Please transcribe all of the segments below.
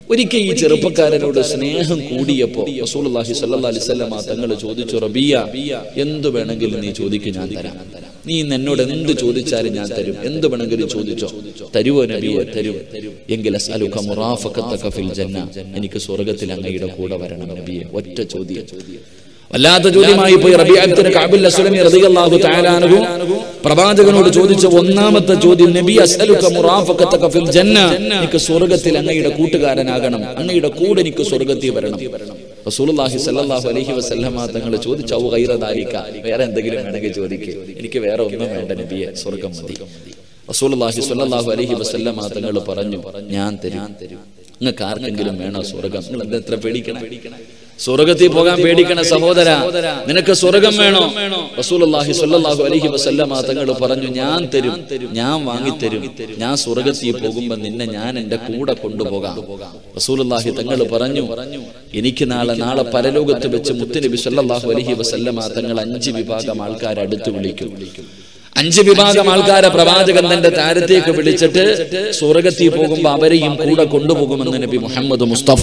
ഒരിക്കൽ ഈ ചെറുപ്പക്കാരനോട് സ്നേഹം കൂടിയപ്പോ റസൂലുള്ളാഹി സ്വല്ലല്ലാഹി അലൈഹി വസല്ലം തങ്ങൾ ചോദിച്ചു റബിയ എന്ത് വേണമെങ്കിലും നീ ചോദിക്കും ഞാൻ തരാം നീ ഇന്ന് എന്നോട് എന്ത് ചോദിച്ചാലും ഞാൻ തരും എന്ത് വേണമെങ്കിലും ചോദിച്ചോ തരുവോ നബിയെ തരും എങ്കിൽ അസ്അലുക മുറാഫഖതക ഫിൽ ജന്ന എനിക്ക് സ്വർഗ്ഗത്തിൽ അങ്ങയുടെ കൂടെ വരണം നബിയെ ഒറ്റ ചോദ്യം വല്ലാത്ത ചോദ്യമായി പോയി റബിഅത്തിന് കഅബുൽ അസ്ലമി റളിയല്ലാഹു തആല അൻഹു പ്രവാചകനോട് ചോദിച്ച ഒന്നാമത്തെ ചോദ്യം നബി അസ്അലുക മുറാഫഖതക ഫിൽ ജന്ന എനിക്ക് സ്വർഗ്ഗത്തിൽ അങ്ങയുടെ കൂട്ടുകാരനാകണം അങ്ങയുടെ കൂടെ എനിക്ക് സ്വർഗ്ഗത്തിൽ വരണം റസൂലുള്ളാഹി സ്വല്ലല്ലാഹു അലൈഹി വസല്ലമ തങ്ങൾ ചോദിച്ചു ഔ ഗൈറ ദാലിക വേറെ എന്തെങ്കിലും വേണമെങ്കിൽ ചോദിക്കുക എനിക്ക് വേറെ ഒന്നും വേണ്ട നബിയെ സ്വർഗ്ഗം മതി റസൂലുള്ളാഹി സ്വല്ലല്ലാഹു അലൈഹി വസല്ലമ തങ്ങൾ പറഞ്ഞു ഞാൻ തരും നിങ്ങൾക്ക് ആർക്കെങ്കിലും വേണോ സ്വർഗം നിങ്ങൾ എന്താ എത്ര പേടിക്കണം സ്വർഗത്തിൽ പോകാൻ പേടിക്കണ സഹോദര നിനക്ക് സ്വർഗം വേണോ റസൂലുള്ളാഹി സ്വല്ലല്ലാഹു അലൈഹി വസല്ലമ തങ്ങൾ പറഞ്ഞു ഞാൻ തരും ഞാൻ വാങ്ങിത്തരും ഞാൻ സ്വർഗത്തിൽ പോകുമ്പോൾ നിന്നെ ഞാൻ എന്റെ കൂടെ കൊണ്ടുപോകാം റസൂലുള്ളാഹി തങ്ങൾ പറഞ്ഞു എനിക്ക് നാളെ നാളെ പരലോകത്ത് വെച്ച് മുത്തുനബി സല്ലല്ലാഹു അലൈഹി വസല്ലമ തങ്ങൾ അഞ്ച് വിഭാഗം ആൾക്കാർ അടുത്ത് വിളിക്കും അഞ്ച് വിഭാഗം ആൾക്കാരെ പ്രവാചകൻ തന്റെ താരത്തേക്ക് വിളിച്ചിട്ട് സ്വർഗത്തിൽ പോകുമ്പോ അവരെയും കൂടെ കൊണ്ടുപോകുമെന്ന് നബി മുഹമ്മദ് മുസ്തഫ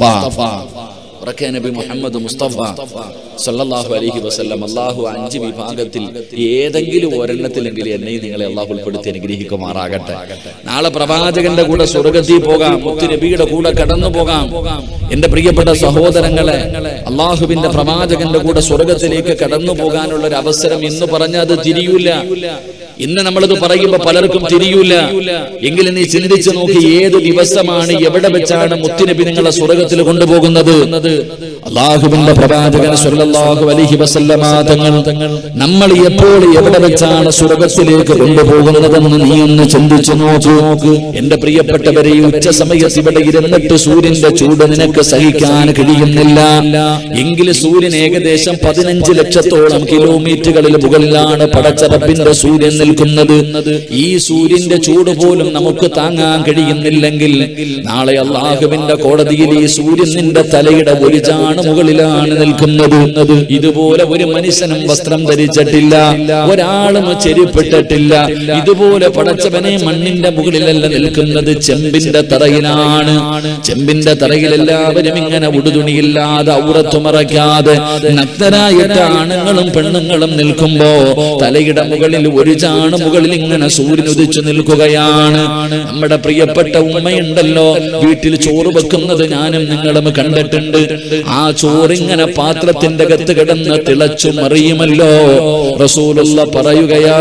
ഉറക്കെ നബി മുഹമ്മദ് മുസ്തഫ സല്ലല്ലാഹു അലൈഹി വസല്ലം അള്ളാഹു അഞ്ച് വിഭാഗത്തിൽ ഏതെങ്കിലും ഒരെണ്ണത്തിലെങ്കിലും എന്നെയും നിങ്ങളെ അള്ളാഹു ഉൾപ്പെടുത്തി അനുഗ്രഹിക്കുമാറാകട്ടെ നാളെ പ്രവാചകന്റെ കൂടെ സ്വർഗത്തിൽ പോകാം മുത്തു നബിയുടെ കൂടെ കടന്നു പോകാം എന്റെ പ്രിയപ്പെട്ട സഹോദരങ്ങളെ അള്ളാഹുവിന്റെ പ്രവാചകന്റെ കൂടെ സ്വർഗത്തിലേക്ക് കടന്നു പോകാനുള്ള ഒരു അവസരം എന്ന് പറഞ്ഞാൽ അത് തിരിയൂല ഇന്ന് നമ്മളിത് പറയുമ്പോ പലർക്കും തിരിയൂല എങ്കിലും നീ ചിന്തിച്ചു നോക്കി ഏത് ദിവസമാണ് എവിടെ വെച്ചാണ് മുത്തുനബി നിങ്ങളെ സ്വർഗത്തിൽ കൊണ്ടുപോകുന്നത് അള്ളാഹുവിന്റെ പ്രവാചകൻ സല്ലല്ലാഹു അലൈഹി വസല്ലമ തങ്ങൾ നമ്മൾ എപ്പോൾ എവിടെ വെച്ചാണ് സ്വർഗത്തിലേക്ക് കൊണ്ടുപോകുന്നതെന്ന് നീ ഒന്ന് ചിന്തിച്ചു നോക്കൂ എന്റെ പ്രിയപ്പെട്ടവരെ ഈ ഉച്ച സമയത്ത് ഇവിടെ ഇരുന്നിട്ട് സൂര്യന്റെ ചൂട് നിനക്ക് സഹിക്കാൻ കഴിയുന്നില്ല എങ്കിൽ സൂര്യൻ ഏകദേശം പതിനഞ്ച് ലക്ഷത്തോളം കിലോമീറ്ററുകളിൽ മുകളിലാണ് പടച്ചറപ്പിന്റെ സൂര്യൻ നിൽക്കുന്നത് ഈ സൂര്യന്റെ ചൂട് പോലും നമുക്ക് താങ്ങാൻ കഴിയുന്നില്ലെങ്കിൽ നാളെ അള്ളാഹുവിന്റെ കോടതിയിൽ ഈ സൂര്യൻ നിന്റെ തലയുടെ ഒരു ചാണ് മുകളിലാണ് നിൽക്കുന്നത് ഇതുപോലെ ഒരു മനുഷ്യനും വസ്ത്രം ധരിച്ചിട്ടില്ല ഒരാളും ചെരിപ്പിട്ടിട്ടില്ല ഇതുപോലെ പടച്ചവനെ മണ്ണിന്റെ മുകളിലല്ല നിൽക്കുന്നത് ചെമ്പിന്റെ തറയിലാണ് ചെമ്പിന്റെ തറയിൽ എല്ലാവരും ഇങ്ങനെ ഉടുതുണിയില്ലാതെ ഔറത്തു മറയ്ക്കാതെ നഗ്നരായിട്ട് ആണുങ്ങളും പെണ്ണുങ്ങളും നിൽക്കുമ്പോ തലയുടെ മുകളിൽ ഒരു ചാണ് മുകളിൽ ഇങ്ങനെ സൂര്യൻ ഉദിച്ചു നിൽക്കുകയാണ് നമ്മുടെ പ്രിയപ്പെട്ട ഉമ്മയുണ്ടല്ലോ വീട്ടിൽ ചോറ് വെക്കുന്നത് ഞാനും നിങ്ങളും കണ്ടിട്ടുണ്ട് ആ ചോറിങ്ങനെ പാത്രത്തിന്റെ അകത്ത് കിടന്ന് തിളച്ചു മറിയുമല്ലോ റസൂലുള്ള പറയുകയാ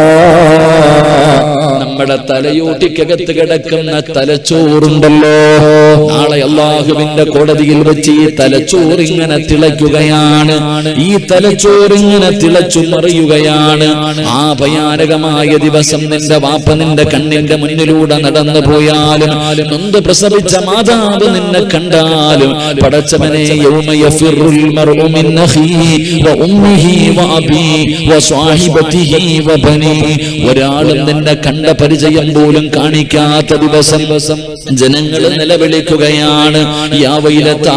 നമ്മുടെ തലയോട്ടിക്കകത്ത് കിടക്കുന്ന തലച്ചോറുണ്ടല്ലോ നാളെ അള്ളാഹുവിന്റെ കോടതിയിൽ വെച്ച് ഈ തലച്ചോറിങ്ങനെ തിളയ്ക്കുകയാണ് ഈ തലച്ചോറിങ്ങനെ തിളച്ചു മറിയുകയാണ് ആ ഭയാനകമായ ദിവസം നിന്റെ വാപ്പ നിന്റെ കണ്ണിന്റെ മുന്നിലൂടെ നടന്നു പോയാലും നൊന്ത് പ്രസവിച്ച മാതാവ് നിന്നെ കണ്ടാലും പടച്ചവനെ യൗമ യഫിറുൽ മർഉ മിൻ അഖീഹി വ ഉമ്മിഹി വ അബീഹി വ സ്വാഹിബതിഹി വ ബനീ ഒരാളും നിന്നെ കണ്ട പരിചയം പോലും കാണിക്കാത്ത ദിവസം ജനങ്ങൾ നിലവിളിക്കുകയാണ് യാ വൈലത്താ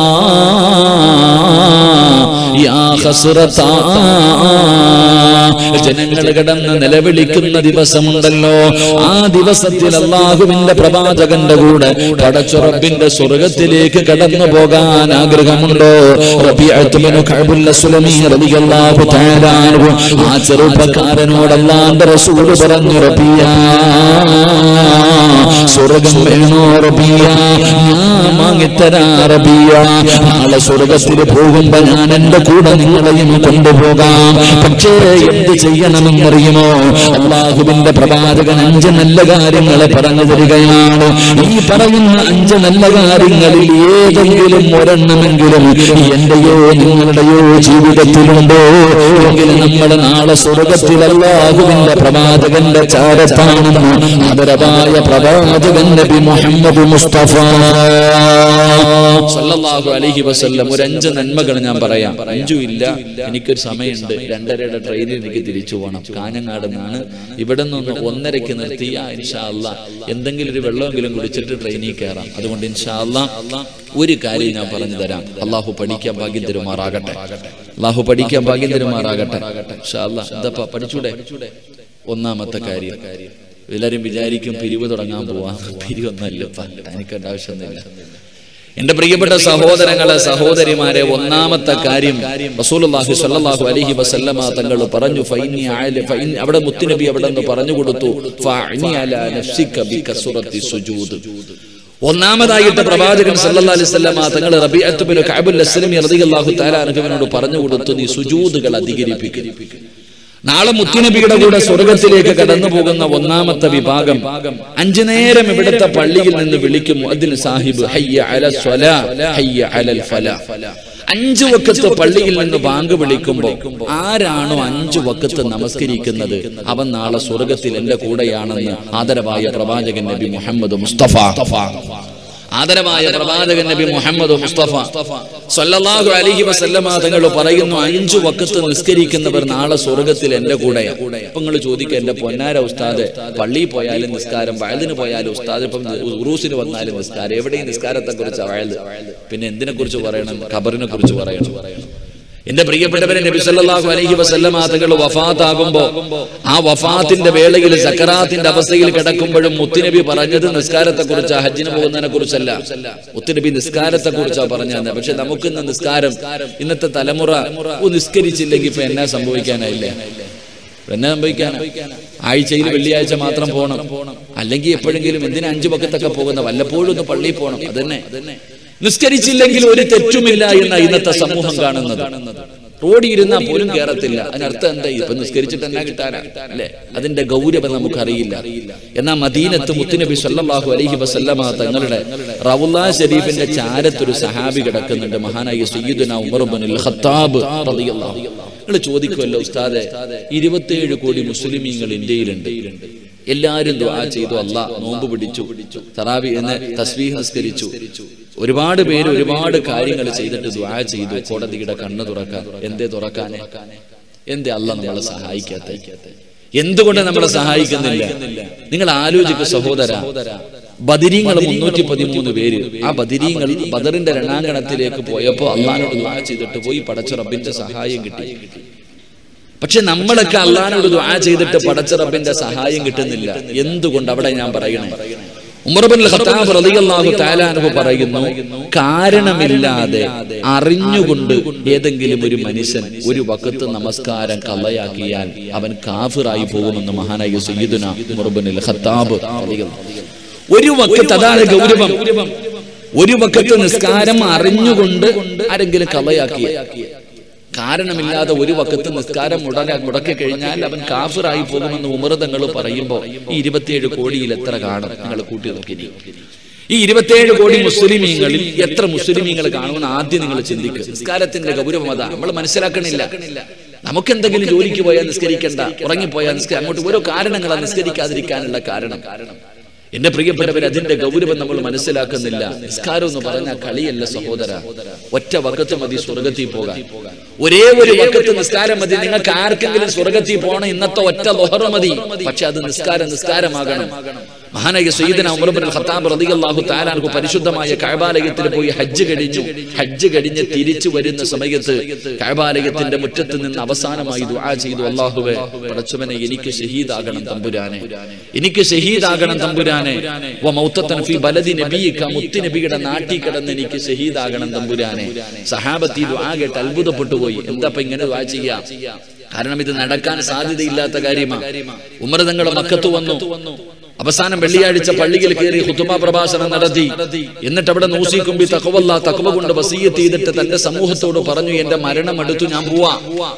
യാ ഹസ്രത്താ ജനങ്ങൾ കിടന്ന് നിലവിളിക്കുന്ന ദിവസമുണ്ടല്ലോ ആ ദിവസത്തിൽ അള്ളാഹുവിന്റെ പ്രവാചകന്റെ കൂടെ പടച്ചുറപ്പിന്റെ സ്വർഗത്തിലേക്ക് കടന്നു പോകാൻ ആഗ്രഹമുണ്ടോ റബീഅത്ത് ബിനു കഅബുൽ അസ്ലമി റളിയല്ലാഹു തആല അൻഹു ആ ചെറുപ്പക്കാരനോട് അല്ലാഹുവിന്റെ റസൂൽ പറഞ്ഞു റബിയ സ്വർഗം വേണോ റബിയ ഞാൻ വാങ്ങിത്തരാ റബിയ നാളെ സ്വർഗത്തിൽ പോകുമ്പോ ഞാൻ എന്റെ കൂടെ നിങ്ങളെയും കൊണ്ടുപോകാം പക്ഷേ എന്ത് ചെയ്യണമെന്നറിയുമോ അള്ളാഹുവിന്റെ പ്രവാചകൻ അഞ്ച് നല്ല കാര്യങ്ങളെ പറഞ്ഞു തരികയാണ് ഈ പറയുന്ന അഞ്ച് നല്ല കാര്യങ്ങളിൽ ഏതെങ്കിലും ഒരെണ്ണമെങ്കിലും എന്റെയോ നിങ്ങളുടെയോ ജീവിതത്തിലുണ്ടോ എങ്കിൽ നമ്മൾ നാളെ സ്വർഗത്തിൽ അള്ളാഹുവിന്റെ പ്രവാചകന്റെ ചാരത്താണെന്ന് ആദരവായ പ്രവാചകൻ നബി മുഹമ്മദ് മുസ്തഫ സല്ലല്ലാഹു അലൈഹി വസല്ലം ഒരു അഞ്ച് നന്മകൾ ഞാൻ പറയാം അഞ്ചും ഇല്ല എനിക്കൊരു സമയമുണ്ട് രണ്ടരയുടെ ട്രെയിനിൽ എനിക്ക് തിരിച്ചു പോകണം കാഞ്ഞങ്ങാട് നിന്നാണ് ഇവിടെ നിന്ന് ഒന്നരയ്ക്ക് നിർത്തി ആ ഇൻഷാ അല്ലാ എന്തെങ്കിലും ഒരു വെള്ളമെങ്കിലും കുടിച്ചിട്ട് ട്രെയിനിൽ കയറാം അതുകൊണ്ട് ഇൻഷാ അല്ലാ ഒരു കാര്യം ഞാൻ പറഞ്ഞു തരാം അള്ളാഹു പഠിക്കാൻ ഭാഗ്യം തരുമാറാകട്ടെ അള്ളാഹു പഠിക്കാൻ ഭാഗ്യം തരുമാറാകട്ടെ ഇൻഷാ അല്ലാ എന്താ പഠിച്ചൂടെ ഒന്നാമത്തെ കാര്യം എല്ലാരും വിചാരിക്കും പിരിവ് തുടങ്ങാൻ പോവാ പിരിവൊന്നല്ല എനിക്കേണ്ട ആവശ്യമൊന്നുമില്ല എന്റെ പ്രിയപ്പെട്ട സഹോദരങ്ങളെ സഹോദരിമാരെ ഒന്നാമത്തെ കാര്യം റസൂലുള്ളാഹി സ്വല്ലല്ലാഹു അലൈഹി വസല്ലമ തങ്ങൾ പറഞ്ഞു ഫൈനി ആല ഫൈൻ അവിടെ മുത്തുനബി അവിടെ നിന്ന് പറഞ്ഞു കൊടുത്തു ഫഅനി അലാ നഫ്സിക ബികസുറത്തി സുജൂദ് ഒന്നാമതായിട്ട് പ്രവാചകൻ സല്ലല്ലാഹു അലൈഹി വസല്ലമ തങ്ങൾ റബീഅത്ത് ബിൻ കഅബുൽ അസ്ലമി റളിയല്ലാഹു തആല അൻഹുവിനോട് പറഞ്ഞു കൊടുത്തു നീ സുജൂദുകൾ അധികരിപ്പിക്കുക നാളെ മുത്തുനബിയുടെ കൂടെ സ്വർഗത്തിലേക്ക് കടന്നു പോകുന്ന ഒന്നാമത്തെ വിഭാഗം അഞ്ചു നേരം ഇവിടുത്തെ പള്ളിയിൽ നിന്ന് വിളിക്കും അതിന് സാഹിബ് ഹയ്യ അല സ്വലാ ഹയ്യ അലൽ ഫലാ അഞ്ചു വക്കത്ത് പള്ളിയിൽ നിന്ന് ബാങ്ക് വിളിക്കുമ്പോൾ ആരാണോ അഞ്ചു വക്കത്ത് നമസ്കരിക്കുന്നത് അവൻ നാളെ സ്വർഗത്തിൽ എന്റെ കൂടെയാണെന്ന് ആദരവായ പ്രവാചകൻ നബി മുഹമ്മദ് മുസ്തഫ ആദരവായ പ്രവാചകൻ നബി മുഹമ്മദ് മുസ്തഫ സല്ലല്ലാഹു അലൈഹി വസല്ലമ തങ്ങൾ പറയുന്നു അഞ്ചു വക്കത്ത് നിസ്കരിക്കുന്നവർ നാളെ സ്വർഗത്തിൽ എന്റെ കൂടെയാണ് അപ്പൊ നിങ്ങൾ ചോദിക്കുക എന്റെ പൊന്നാര ഉസ്താദ് പള്ളിയിൽ പോയാലും നിസ്കാരം വയലിന് പോയാലും ഉസ്താദ് ഇപ്പം ഉറൂസിന് വന്നാലും നിസ്കാരം എവിടെയും നിസ്കാരത്തെ കുറിച്ച് വയൽ പിന്നെ എന്തിനെ കുറിച്ച് പറയണം ഖബറിനെ കുറിച്ച് പറയണം എന്റെ പ്രിയപ്പെട്ടവരെ നബി സല്ലല്ലാഹു അലൈഹി വസല്ലമ തങ്ങൾ വഫാത്താകുമ്പോ ആ വഫാത്തിന്റെ വേളയിൽ സക്കറാത്തിന്റെ അവസ്ഥയിൽ കിടക്കുമ്പോഴും മുത്തുനബി പറഞ്ഞത് നിസ്കാരത്തെ കുറിച്ച് ഹജ്ജിന് പോകുന്നതിനെ കുറിച്ചല്ല മുത്തുനബി നിസ്കാരത്തെ കുറിച്ചാ പറഞ്ഞത് പക്ഷെ നമുക്കിന്ന് നിസ്കാരം ഇന്നത്തെ തലമുറ ഓ, നിസ്കരിച്ചില്ലെങ്കിൽ ഇപ്പൊ എന്നാ സംഭവിക്കാനായില്ലേ എന്നാ സംഭവിക്കാനാ ആഴ്ചയിൽ വെള്ളിയാഴ്ച മാത്രം പോകണം അല്ലെങ്കിൽ എപ്പോഴെങ്കിലും എന്തിനാ അഞ്ചു പക്കത്തൊക്കെ പോകുന്ന വല്ലപ്പോഴും ഒന്ന് പള്ളിയിൽ പോകണം അതന്നെ നിസ്കരിച്ചില്ലെങ്കിൽ ഒരു തെറ്റുമില്ല എന്ന ഇന്നത്തെ സമൂഹം കാണുന്നത് റോഡിൽ ഇരുന്നാൽ പോലും കയറത്തില്ല അതിനർത്ഥം എന്താ ഇപ്പൊ നിസ്കരിച്ചിട്ട് എന്നാ കിട്ടാനാ അല്ലെ അതിന്റെ ഗൗരവം നമുക്കറിയില്ല എന്നാൽ മദീനത്ത് മുത്തുനബി സല്ലല്ലാഹു അലൈഹി വസല്ലമ തങ്ങളുടെ റവുല്ലാ ഷരീഫിന്റെ ചാരത്തൊരു സഹാബി കിടക്കുന്നുണ്ട് മഹാനായ സയ്യിദുന ഉമർ ഇബ്നുൽ ഖത്താബ് റളിയല്ലാഹു നിങ്ങൾ ചോദിക്കുമല്ലോ ഉസ്താദെ ഇരുപത്തിയേഴ് കോടി മുസ്ലിമീങ്ങൾ ഇന്ത്യയിലുണ്ട് എല്ലാരും ദുആ ചെയ്തു അല്ലാ നോമ്പ് പിടിച്ചു തറാവി എന്ന് തസ്ബീഹ് നിസ്കരിച്ചു ഒരുപാട് പേര് ഒരുപാട് കാര്യങ്ങൾ ചെയ്തിട്ട് ദുആ ചെയ്തു കോടതിയുടെ കണ്ണ് തുറക്കാൻ എന്തേ തുറക്കാനെ എന്തേ അല്ല നമ്മളെ സഹായിക്കാത്ത എന്തുകൊണ്ട് നമ്മളെ സഹായിക്കുന്നില്ല നിങ്ങൾ ആലോചിക്കുക സഹോദര ബദിരീങ്ങൾ മുന്നൂറ്റി പതിമൂന്ന് പേര് ആ ബദിരീങ്ങൾ ബദറിന്റെ രണാങ്കണത്തിലേക്ക് പോയപ്പോ അള്ളഹാനോട് ദുആ ചെയ്തിട്ട് പോയി പടച്ച റബ്ബിന്റെ സഹായം കിട്ടി പക്ഷെ നമ്മളൊക്കെ അള്ളഹാനോട് ദുആ ചെയ്തിട്ട് പടച്ച റബ്ബിന്റെ സഹായം കിട്ടുന്നില്ല എന്തുകൊണ്ട് അവിടെ ഞാൻ പറയണേ ഉമർബിൻ ഖത്താബ് റളിയല്ലാഹു തആല അൻഹു പറയുന്നു കാരണമില്ലാതെ അറിഞ്ഞുകൊണ്ട് ഏതെങ്കിലും ഒരു മനുഷ്യൻ ഒരു വക്കത്ത് നമസ്കാരം കള്ളയാക്കിയാൽ അവൻ കാഫിറായി പോകുമെന്ന് മഹാനായ സയ്യിദുന ഉമർബിൻ ഖത്താബ് റളിയല്ലാഹു ഒരു വക്കത്ത് അതാണ് ഗൗരവം ഒരു വക്കത്ത് നിസ്കാരം അറിഞ്ഞുകൊണ്ട് ആരെങ്കിലും കള്ളയാക്കിയ കാരണമില്ലാതെ ഒരു വക്കത്ത് നിസ്കാരം മുടങ്ങ മുടക്കി കഴിഞ്ഞാൽ അവൻ കാഫിറായി പോകുമെന്ന് ഉമൃതങ്ങൾ പറയുമ്പോൾ ഈ ഇരുപത്തിയേഴ് കോടിയിൽ എത്ര കാണും നിങ്ങൾ കൂട്ടി നോക്കി ഈ ഇരുപത്തിയേഴ് കോടി മുസ്ലിമീങ്ങളിൽ എത്ര മുസ്ലിമീങ്ങൾ കാണുമെന്ന് ആദ്യം നിങ്ങൾ ചിന്തിക്കുക നിസ്കാരത്തിന്റെ ഗൗരവം അതാ നമ്മൾ മനസ്സിലാക്കണില്ല നമുക്ക് എന്തെങ്കിലും ജോലിക്ക് പോയാൽ നിസ്കരിക്കണ്ട ഉറങ്ങിപ്പോയാൽ നിസ്കരിക്കാം അങ്ങോട്ട് ഓരോ കാരണങ്ങളാണ് നിസ്കരിക്കാതിരിക്കാനുള്ള കാരണം എന്റെ പ്രിയപ്പെട്ടവർ അതിന്റെ ഗൗരവം നമ്മൾ മനസ്സിലാക്കുന്നില്ല നിസ്കാരം എന്ന് പറഞ്ഞ കളിയല്ല സഹോദര ഒറ്റ വക്കത്ത് മതി സ്വർഗത്തിൽ പോകാൻ ഒരേ ഒരു വക്കത്ത് നിസ്കാരം മതി നിങ്ങൾക്ക് ആർക്കെങ്കിലും സ്വർഗത്തിൽ പോകണം ഇന്നത്തെ ഒറ്റ ലൊഹറ മതി പക്ഷെ അത് നിസ്കാരം നിസ്കാരമാകണം മഹാനായ സയ്യിദന ഉമർ ബിൻ ഖത്താബ് റളിയല്ലാഹു തആല അൻഹു പരിശുദ്ധമായ കഅബാലയത്തിൽ പോയി ഹജ്ജ് കഴിഞ്ഞു ഹജ്ജ് കഴിഞ്ഞ് തിരിച്ചു വരുന്ന സമയത്ത് കഅബാലയത്തിന്റെ മുറ്റത്ത് നിന്ന് അവസാനമായി ദുആ ചെയ്തു അല്ലാഹുവേ പടച്ചവനെ എനിക്ക് ഷഹീദാകണം തമ്പുരാനെ എനിക്ക് ഷഹീദാകണം തമ്പുരാനെ വ മൗത്തത്തൻ ഫി ബലദി നബിയിക മുത്തി നബിയുടെ നാട്ടിൽ കിടന്ന് എനിക്ക് ഷഹീദാകണം തമ്പുരാനെ സഹാബത്തി ദുആ കേട്ട് അത്ഭുതപ്പെട്ടു പോയി എന്താ ഇപ്പൊ ഇങ്ങനെ ദുആ ചെയ്യാ കാരണം ഇത് നടക്കാൻ സാധ്യതയില്ലാത്ത കാര്യമാണ് ഉമർ തങ്ങളുടെ മക്കത്ത് വന്നു അവസാനം വെള്ളിയാഴ്ച പള്ളിയിൽ കയറി ഹുത്തുമ പ്രഭാഷണം നടത്തി എന്നിട്ട് അവിടെ നൂസിക്കുമ്പി തക്കവല്ല തക്കവ കൊണ്ട് വസീയത്ത് ചെയ്തിട്ട് തന്റെ സമൂഹത്തോട് പറഞ്ഞു എന്റെ മരണം അടുത്തു ഞാൻ പോവാ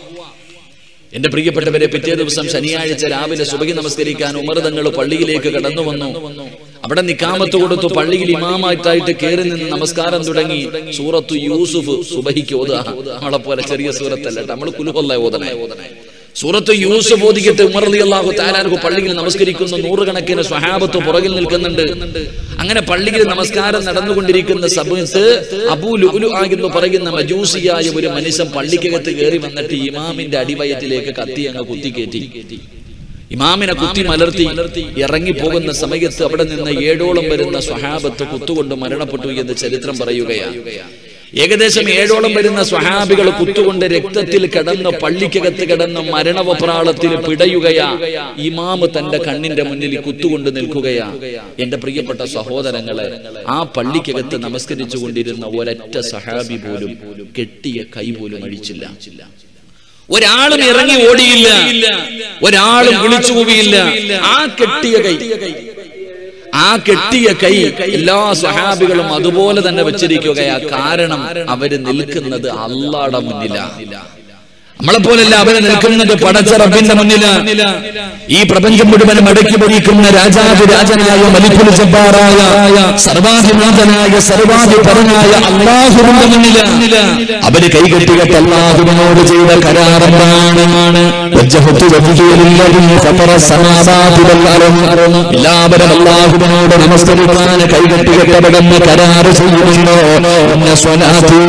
എന്റെ പ്രിയപ്പെട്ടവരെ പിറ്റേ ദിവസം ശനിയാഴ്ച രാവിലെ സുബഹി നമസ്കരിക്കാൻ ഉമർ തങ്ങൾ പള്ളിയിലേക്ക് കടന്നു വന്നു അവിടെ നിക്കാമത്ത് കൊടുത്തു പള്ളിയിൽ ഇമാമായിട്ടായിട്ട് കയറി നിന്ന് നമസ്കാരം തുടങ്ങി സൂറത്തു യൂസുഫ് സുബഹിക്ക് ഓതുക നമ്മളെ പോലെ ചെറിയ സൂറത്തല്ല നമ്മൾ കുലുഹല്ല ഓതണേ സൂറത്ത് യൂസുഫ് ഓതിക്കിട്ട് ഉമർ അലി അള്ളാഹു താലാർക്ക് പള്ളിയിൽ നമസ്കരിക്കുന്ന നൂറുകണക്കിന് സ്വഹാബത്ത് പുറകിൽ നിൽക്കുന്നുണ്ട് അങ്ങനെ പള്ളിയിൽ നമസ്കാരം നടന്നുകൊണ്ടിരിക്കുന്ന സമയത്ത് അബൂ ലുലു എന്ന് പറയുന്ന മജൂസിയായ ഒരു മനുഷ്യൻ പള്ളിക്കകത്ത് കയറി വന്നിട്ട് ഇമാമിന്റെ അടിവയറ്റിലേക്ക് കത്തി അങ്ങ് കുത്തിക്കയറ്റി ഇമാമിനെ കുത്തി മലർത്തി ഇറങ്ങി പോകുന്ന സമയത്ത് അവിടെ നിന്ന് ഏഴോളം വരുന്ന സ്വഹാബത്ത് കുത്തുകൊണ്ട് മരണപ്പെട്ടു എന്ന് ചരിത്രം പറയുകയാണ് ഏകദേശം ഏഴോളം വരുന്ന സ്വഹാബികൾ കുത്തുകൊണ്ട് രക്തത്തിൽ കിടന്ന് പള്ളിക്കകത്ത് കിടന്ന് മരണവപ്രാളത്തിൽ പിടയുകയാ ഇമാമ് തന്റെ കണ്ണിന്റെ മുന്നിൽ കുത്തുകൊണ്ട് നിൽക്കുകയാ എന്റെ പ്രിയപ്പെട്ട സഹോദരങ്ങളെ ആ പള്ളിക്കകത്ത് നമസ്കരിച്ചു കൊണ്ടിരുന്ന ഒരൊറ്റ സഹാബി പോലും കെട്ടിയ കൈ പോലും അഴിച്ചില്ല ഒരാളും ഇറങ്ങി ഓടിയില്ല ഒരാളും വിളിച്ചു കൂവിയില്ല ആ കെട്ടിയ കൈ ആ കെട്ടിയ കൈ എല്ലാ സഹാബികളും അതുപോലെ തന്നെ വെച്ചിരിക്കുകയാ കാരണം അവര് നിൽക്കുന്നത് അള്ളാടെ മുന്നിലാണ് നമ്മളെ പോലല്ല അവര് നിൽക്കുന്നത് പടച്ച റബ്ബിന്റെ മുന്നില് ഈ പ്രപഞ്ചം മുഴുവനും അടക്കി ഭരിക്കുന്ന രാജാവ് രാജനായ മലിക്കുൽ ജബ്ബാറായ സർവാധിനാഥനായ സർവാധിപരനായ അള്ളാഹുവിന്റെ മുന്നില് അവര് കൈകെട്ടികെട്ട് അള്ളാഹുവിനോട് ചെയ്ത കരാറെന്താണ് വജ്ജഹത്തു വജ്ഹിയലില്ലദീ ഫതറ സമാവാതി വൽ അർള്. എല്ലാവരും അള്ളാഹുവിനോട് നമസ്കരിക്കാൻ കൈകെട്ടികെട്ടവിടുന്ന് കരാറ് ചെയ്യുന്നുണ്ടോ എന്ന സ്വലാത്തി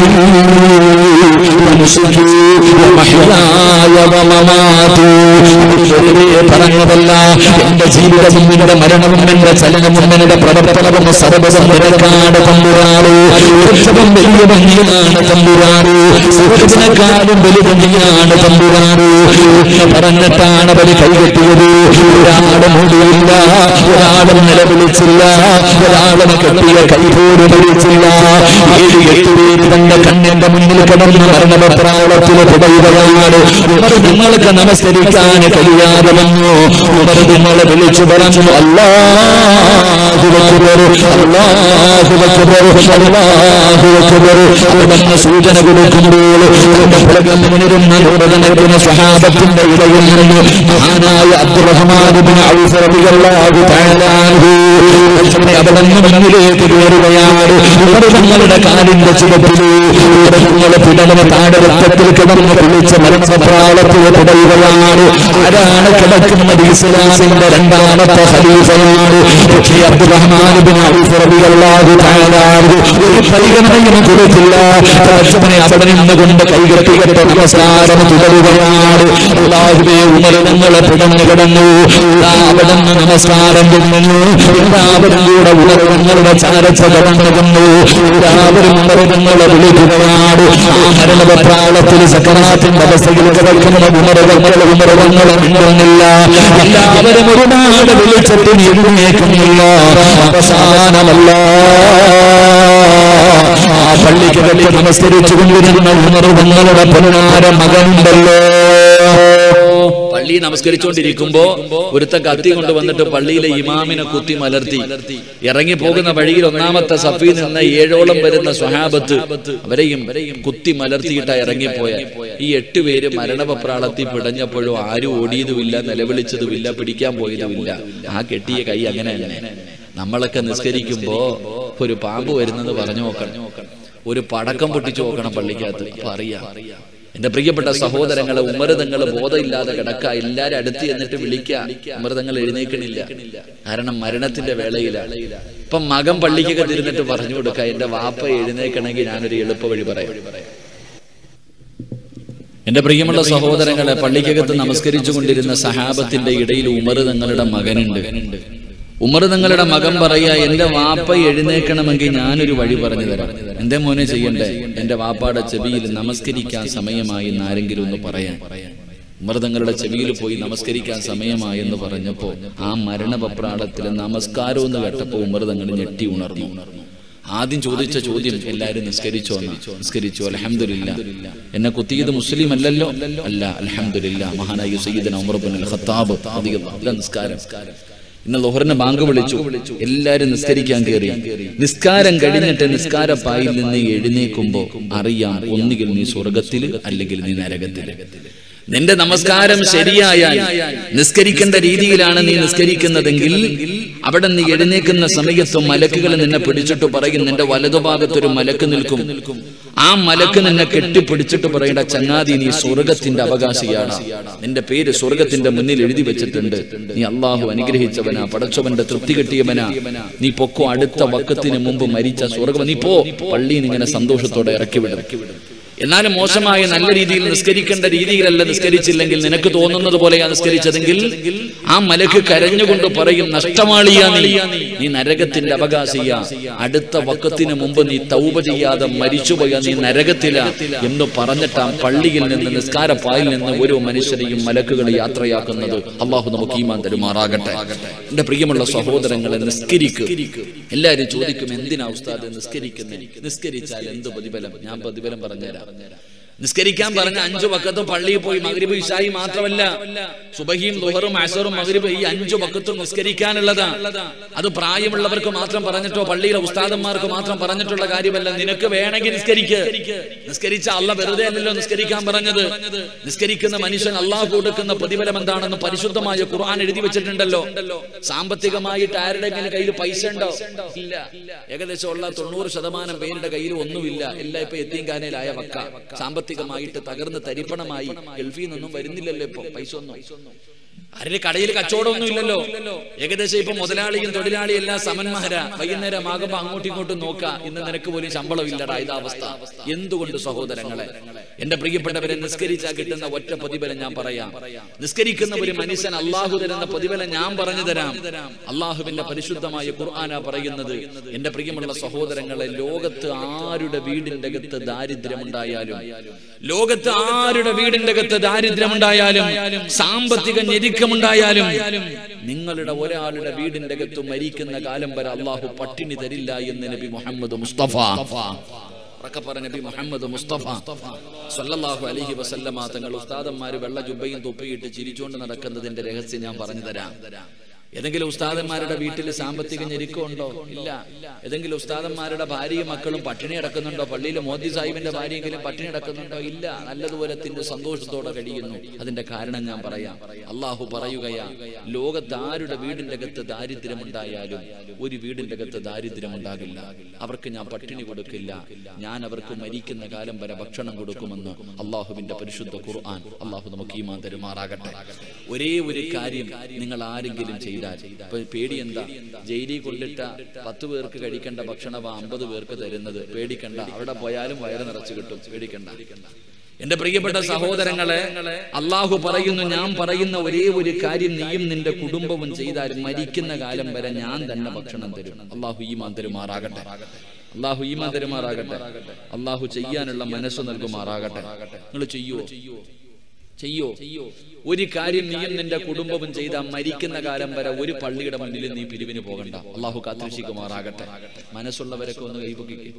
ونسكي ومحياي ومماتي വെറുതെ പറഞ്ഞതല്ല എന്റെ ജീവിതവും എന്റെ മരണവും എന്റെ ചലനവും എന്റെ പ്രവർത്തനവും സർവ്വതും നിരക്കാട് തമ്പുരാറ് ഏറ്റവും വലിയ ഭംഗിയാണ് തമ്പുരാറ് സുഹൃത്തിനെക്കാളും വലിയ ഭംഗിയാണ് തമ്പുരാറ് എന്ന് പറഞ്ഞിട്ടാണ് അവര് കൈകെട്ടിയത് ഒരാളും മൂടിയില്ല ഒരാളും നിലവിളിച്ചില്ല ഒരാളും കെട്ടിയ കൈ പോലും വിളിച്ചില്ല ഏഴ് എട്ട് പേര് തന്റെ കണ്ണിന്റെ മുന്നിൽ കിടന്ന് മരണപ്രാളത്തിൽ തുടരുകയാണ് ഉമർ നിങ്ങൾക്ക് നമസ്കരിക്കാൻ കഴിയാതെ വന്നു ഉമർ നിങ്ങളെ വിളിച്ചു പറഞ്ഞു അല്ലാഹു അക്ബർ അല്ലാഹു അക്ബർ അല്ലാഹു അക്ബർ അവിടുന്ന് സൂചന കൊടുക്കുമ്പോൾ തന്റെ പുറകിൽ നിന്നിരുന്ന നൂറുകണക്കിന് സ്വഹാബത്തിന്റെ ഇടയിൽ നിന്ന് മഹാനായ അബ്ദുറഹ്മാൻ ഇബ്നു ഔഫ് റളിയല്ലാഹു തആല അൻഹു അവിടെ നിന്ന് മുന്നിലേക്ക് കയറുകയാണ് ഉമർ തങ്ങളുടെ കാലിന്റെ ചുവട്ടില് നിങ്ങളുടെ പിടലിന് താഴെ രക്തത്തിൽ കിടന്ന് കുളിച്ച മരണപ്രാളത്തിൽ പിടയുകയാണ് ആരാണ് കിടക്കുന്നത് ഇസ്ലാമിന്റെ രണ്ടാമത്തെ ഖലീഫയാണ് പക്ഷേ അബ്ദുറഹ്മാൻ ഇബ്നു ഔഫ് റളിയല്ലാഹു തആല അൻഹു ഒരു പരിഗണനയും കൊടുത്തില്ല പടച്ചവനെ അവിടെ നിന്നുകൊണ്ട് കൈകെട്ടികെട്ട് നമസ്കാരം തുടരുകയാണ് അള്ളാഹുവേ ഉമർ നിങ്ങളെ പിടഞ്ഞു കിടന്നു ഇതാ അവിടെ നിന്ന് നമസ്കാരം തുടങ്ങുന്നു എല്ലാവരും കൂടെ ഉമർ നിങ്ങളുടെ ചാരച്ച കടന്നു എല്ലാവരും ഉമർ നിങ്ങളെ വിളിക്കുകയാണ് ആ മരണപ്രാളത്തിൽ സക്കറാത്തിന്റെ അവസ്ഥയിൽ കിടക്കുന്ന ഉമറുകൾ ഉമറുകളെ മിണ്ടുന്നില്ല എല്ലാവരും ഒരുപാട് വിളിച്ചിട്ട് എഴുന്നേക്കുന്നില്ല അവസാനമല്ല ആ പള്ളിക്കകത്ത് നമസ്കരിച്ചു കൊണ്ടിരുന്ന ഉണർവങ്ങളുടെ പൊന്നാര മകനുണ്ടല്ലോ പള്ളി നമസ്കരിച്ചുകൊണ്ടിരിക്കുമ്പോ ഒരുത്ത കത്തി കൊണ്ട് വന്നിട്ട് പള്ളിയിലെ ഇമാമിനെ കുത്തി മലർത്തി ഇറങ്ങി പോകുന്ന വഴിയിൽ ഒന്നാമത്തെ സഫിൽ നിന്ന് ഏഴോളം വരുന്ന സ്വഹാബത്ത് അവരെയും കുത്തി മലർത്തിയിട്ടാ ഇറങ്ങിപ്പോയ ഈ എട്ട് പേര് മരണപപ്രാളത്തിൽ പിടഞ്ഞപ്പോഴും ആരും ഓടിയതുമില്ല നിലവിളിച്ചതുമില്ല പിടിക്കാൻ പോയതുമില്ല ആ കെട്ടിയ കൈ അങ്ങനെ തന്നെ നമ്മളൊക്കെ നിസ്കരിക്കുമ്പോ ഒരു പാമ്പ് വരുന്നെന്ന് പറഞ്ഞു നോക്കണം ഒരു പടക്കം പൊട്ടിച്ചു നോക്കണം പള്ളിക്കകത്ത് അപ്പൊ അറിയാം എന്റെ പ്രിയപ്പെട്ട സഹോദരങ്ങളെ ഉമരതങ്ങൾ ബോധമില്ലാതെ കിടക്ക എല്ലാരും അടുത്ത് എന്നിട്ട് വിളിക്ക ഉമരതങ്ങൾ എഴുന്നേക്കണില്ല കാരണം മരണത്തിന്റെ വേളയിലാണ് ഇപ്പൊ മകൻ പള്ളിക്കകത്ത് ഇരുന്നിട്ട് പറഞ്ഞു കൊടുക്ക എന്റെ വാപ്പ എഴുന്നേക്കണമെങ്കിൽ ഞാനൊരു എളുപ്പ വഴി പറയാം എന്റെ പ്രിയമുള്ള സഹോദരങ്ങളെ പള്ളിക്കകത്ത് നമസ്കരിച്ചു കൊണ്ടിരുന്ന സഹാബത്തിന്റെ ഇടയിൽ ഉമർ തങ്ങളുടെ മകനുണ്ട് ഉമർ തങ്ങളുടെ മകൻ പറയാ എന്റെ വാപ്പ എഴുന്നേക്കണമെങ്കിൽ ഞാനൊരു വഴി പറഞ്ഞു തരാം എന്റെ മോനെ ചെയ്യണ്ടേ എന്റെ വാപ്പാടെ ചെവിയിൽ നമസ്കരിക്കാൻ സമയമായി എന്ന് ആരെങ്കിലും ഒന്ന് പറയാൻ ഉമർ തങ്ങളുടെ ചെവിയിൽ പോയി നമസ്കരിക്കാൻ സമയമായി എന്ന് പറഞ്ഞപ്പോ ആ മരണപപ്രാളത്തിലെ നമസ്കാരം എന്ന് കേട്ടപ്പോ ഉമർ തങ്ങൾ ഞെട്ടി ഉണർന്നു ആദ്യം ചോദിച്ച ചോദ്യം എല്ലാരും നിസ്കരിച്ചോ എന്ന്. നിസ്കരിച്ചു അലഹമില്ല എന്നെ കുത്തിയത് മുസ്ലിം അല്ലല്ലോ അല്ല അലഹമില്ല മഹാനായ സയ്യിദന ഉമർ ബിൻ അൽ ഖത്താബ് റളിയല്ലാഹു അൻഹു. നിസ്കാരം ഇന്ന് ലോഹറിന് ബാങ്ക് വിളിച്ചു എല്ലാരും നിസ്കരിക്കാൻ കയറി നിസ്കാരം കഴിഞ്ഞിട്ട് നിസ്കാരപ്പായിൽ നിന്ന് എഴുന്നേക്കുമ്പോ അറിയാം ഒന്നുകിൽ നീ സ്വർഗത്തിൽ അല്ലെങ്കിൽ നീ നരകത്തിൽ നിന്റെ നമസ്കാരം ശരിയായാൽ നിസ്കരിക്കേണ്ട രീതിയിലാണ് നീ നിസ്കരിക്കുന്നതെങ്കിൽ അവിടെ നീ എഴുന്നേക്കുന്ന സമയത്ത് മലക്കുകൾ നിന്നെ പിടിച്ചിട്ട് പറയും നിന്റെ വലതുഭാഗത്ത് ഒരു മലക്ക് നിൽക്കും ആ മലക്ക് നിന്നെ കെട്ടിപ്പിടിച്ചിട്ട് പറയേണ്ട ചങ്ങാതി നീ സ്വർഗത്തിന്റെ അവകാശിയാണ് നിന്റെ പേര് സ്വർഗത്തിന്റെ മുന്നിൽ എഴുതി വെച്ചിട്ടുണ്ട് നീ അള്ളാഹു അനുഗ്രഹിച്ചവനാ പടച്ചവന്റെ തൃപ്തി കിട്ടിയവനാ നീ പൊക്കോ അടുത്ത വക്കത്തിന് മുമ്പ് മരിച്ച സ്വർഗം നീ പോ പള്ളിയിൽ ഇങ്ങനെ സന്തോഷത്തോടെ ഇറക്കി വിടും എന്നാലും മോശമായ നല്ല രീതിയിൽ നിസ്കരിക്കേണ്ട രീതിയിലല്ല നിസ്കരിച്ചില്ലെങ്കിൽ നിനക്ക് തോന്നുന്നത് പോലെയാ നിസ്കരിച്ചതെങ്കിൽ ആ മലക്ക് കരഞ്ഞുകൊണ്ട് പറയും നഷ്ടമാളിയാ നീ നീ നരകത്തിന്റെ അവകാശിയ അടുത്ത വക്കത്തിന് മുമ്പ് നീ തൗബ ചെയ്യാതെ മരിച്ചുപോയ നീ നരകത്തില എന്ന് പറഞ്ഞിട്ട് ആ പള്ളിയിൽ നിന്ന് നിസ്കാരപ്പായിൽ നിന്ന് ഓരോ മനുഷ്യരെയും മലക്കുകൾ യാത്രയാക്കുന്നത് അള്ളാഹു നമുക്ക് ഈമാൻ തരുമാറാകട്ടെ എന്റെ പ്രിയമുള്ള സഹോദരങ്ങളെ നിസ്കരിക്കും എല്ലാരും ചോദിക്കും എന്തിനാ ഉസ്താദ് നിസ്കരിക്കുന്നത് നിസ്കരിച്ചാൽ എന്ത് പ്രതിഫലം ഞാൻ പ്രതിഫലം പറഞ്ഞുതരാം നിസ്കരിക്കാൻ പറഞ്ഞ അഞ്ചു പക്കത്തും പള്ളിയിൽ പോയി മഗ്രിബ് ഇഷായി മാത്രമല്ല സുബഹിയും ദുഹറും അസറും മഗ്രിബ് ഈ അഞ്ചു പക്കത്തും നിസ്കരിക്കാനുള്ളതാ അത് പ്രായമുള്ളവർക്ക് മാത്രം പറഞ്ഞിട്ടോ പള്ളിയിലെ ഉസ്താദന്മാർക്ക് മാത്രം പറഞ്ഞിട്ടുള്ള കാര്യമല്ല നിനക്ക് വേണമെങ്കിൽ നിസ്കരിക്ക് നിസ്കരിച്ച അല്ല വെറുതെ അല്ലല്ലോ നിസ്കരിക്കാൻ പറഞ്ഞത് നിസ്കരിക്കുന്ന മനുഷ്യൻ അള്ളാഹു കൊടുക്കുന്ന പ്രതിഫലം എന്താണെന്ന് പരിശുദ്ധമായ ഖുർആൻ എഴുതി വെച്ചിട്ടുണ്ടല്ലോ സാമ്പത്തികമായിട്ട് ആരുടെങ്കിലും കയ്യിൽ പൈസ ഉണ്ടോ ഇല്ല ഏകദേശം ഉള്ള തൊണ്ണൂറ് ശതമാനം പേരുടെ കയ്യിൽ ഒന്നുമില്ല എല്ലാം ഇപ്പൊ എത്തിങ്കാനയിലായ വക്ക സാമ്പത്തികമായിട്ട് തകർന്ന് തരിപ്പണമായി ഗൾഫിൽ നിന്നൊന്നും വരുന്നില്ലല്ലോ ഇപ്പൊ പൈസ ഒന്നും ആരുടെ കടയിൽ കച്ചവടമൊന്നും ഇല്ലല്ലോ ഏകദേശം ഇപ്പൊ മുതലാളിയും തൊഴിലാളിയും എല്ലാം സമന്മാരാ വൈകുന്നേരം ആകുമ്പോ അങ്ങോട്ടും ഇങ്ങോട്ടും നോക്ക ഇന്ന് നിനക്ക് പോലും ശമ്പളം ഇല്ലടാ ഇതാവസ്ഥ എന്തുകൊണ്ട് സഹോദരങ്ങളെ എന്റെ പ്രിയപ്പെട്ടവരെ നിസ്കരിച്ചാൽ കിട്ടുന്ന ഒറ്റ പ്രതിഫലം ഞാൻ പറയാം നിസ്കരിക്കുന്ന ഒരു മനുഷ്യൻ അള്ളാഹു തരുന്ന പ്രതിഫലം ഞാൻ പറഞ്ഞു തരാം അള്ളാഹുവിന്റെ പരിശുദ്ധമായ ഖുർആന പറയുന്നത് എന്റെ പ്രിയമുള്ള സഹോദരങ്ങളെ ലോകത്ത് ആരുടെ വീടിന്റെ അകത്ത് ദാരിദ്ര്യമുണ്ടായാലും ലോകത്ത് ആരുടെ വീടിന്റെ അകത്ത് ദാരിദ്ര്യമുണ്ടായാലും സാമ്പത്തിക ഞെരുക്കമുണ്ടായാലും നിങ്ങളുടെ ഒരാളുടെ വീടിന്റെ അകത്ത് മരിക്കുന്ന കാലം വരെ അള്ളാഹു പട്ടിണി തരില്ല എന്ന് നബി മുഹമ്മദ് മുസ്തഫ ഉറക്കെ പറഞ്ഞ നബി മുഹമ്മദ് മുസ്തഫ സല്ലല്ലാഹു അലൈഹി വസല്ലമ തങ്ങൾ ഉസ്താദന്മാര് വെള്ള ജുബയും തൊപ്പിയിട്ട് ചിരിച്ചുകൊണ്ട് നടക്കുന്നതിന്റെ രഹസ്യം ഞാൻ പറഞ്ഞു തരാം ഏതെങ്കിലും ഉസ്താദന്മാരുടെ വീട്ടിൽ സാമ്പത്തിക ഞെരുക്കമുണ്ടോ ഇല്ല ഏതെങ്കിലും ഉസ്താദന്മാരുടെ ഭാര്യയും മക്കളും പട്ടിണി അടക്കുന്നുണ്ടോ പള്ളിയിൽ മോദി സാഹിബിന്റെ ഭാര്യയെങ്കിലും പട്ടിണി അടക്കുന്നുണ്ടോ ഇല്ല നല്ലതുപോലെ തിന്റെ സന്തോഷത്തോടെ കഴിയുന്നു അതിന്റെ കാരണം ഞാൻ പറയാം അള്ളാഹു പറയുകയാ ലോകത്ത് ആരുടെ വീടിന്റെ അകത്ത് ദാരിദ്ര്യമുണ്ടായാലും ഒരു വീടിന്റെ അകത്ത് ദാരിദ്ര്യമുണ്ടാകില്ല അവർക്ക് ഞാൻ പട്ടിണി കൊടുക്കില്ല ഞാൻ അവർക്ക് മരിക്കുന്ന കാലം വരെ ഭക്ഷണം കൊടുക്കുമെന്ന് അള്ളാഹുവിന്റെ പരിശുദ്ധ ഖുർആൻ അള്ളാഹു നമുക്ക് ഈമാൻ തരുമാറാകട്ടെ ഒരേ ഒരു കാര്യം നിങ്ങൾ ആരെങ്കിലും ചെയ്താൽ ഇപ്പൊ പേടി എന്താ ജയിലിൽ കൊണ്ടിട്ട പത്ത് പേർക്ക് കഴിക്കേണ്ട ഭക്ഷണം അമ്പത് പേർക്ക് തരുന്നത് പേടിക്കണ്ട അവിടെ പോയാലും വയറ് നിറച്ചു കിട്ടും പേടിക്കണ്ട എന്റെ പ്രിയപ്പെട്ട സഹോദരങ്ങളെ അള്ളാഹു പറയുന്നു ഞാൻ പറയുന്ന ഒരേ ഒരു കാര്യം നീയും നിന്റെ കുടുംബവും ചെയ്താൽ മരിക്കുന്ന കാലം വരെ ഞാൻ തന്നെ ഭക്ഷണം തരും അള്ളാഹു ഈമാൻ തരുമാറാകട്ടെ അള്ളാഹു ഈമാൻ തരുമാറാകട്ടെ അള്ളാഹു ചെയ്യാനുള്ള മനസ്സ് നൽകുമാറാകട്ടെ നിങ്ങൾ ചെയ്യോ ചെയ്യോ ഒരു കാര്യം നീയും നിന്റെ കുടുംബവും ചെയ്ത മരിക്കുന്ന കാലം വരെ ഒരു പള്ളിയുടെ മുന്നിൽ നീ പിരിവിന് പോകണ്ട അള്ളാഹു കാത്തിരക്ഷിക്കുമാറാകട്ടെ മനസ്സുള്ളവരൊക്കെ ഒന്ന് കൈപൊക്കിക്കേ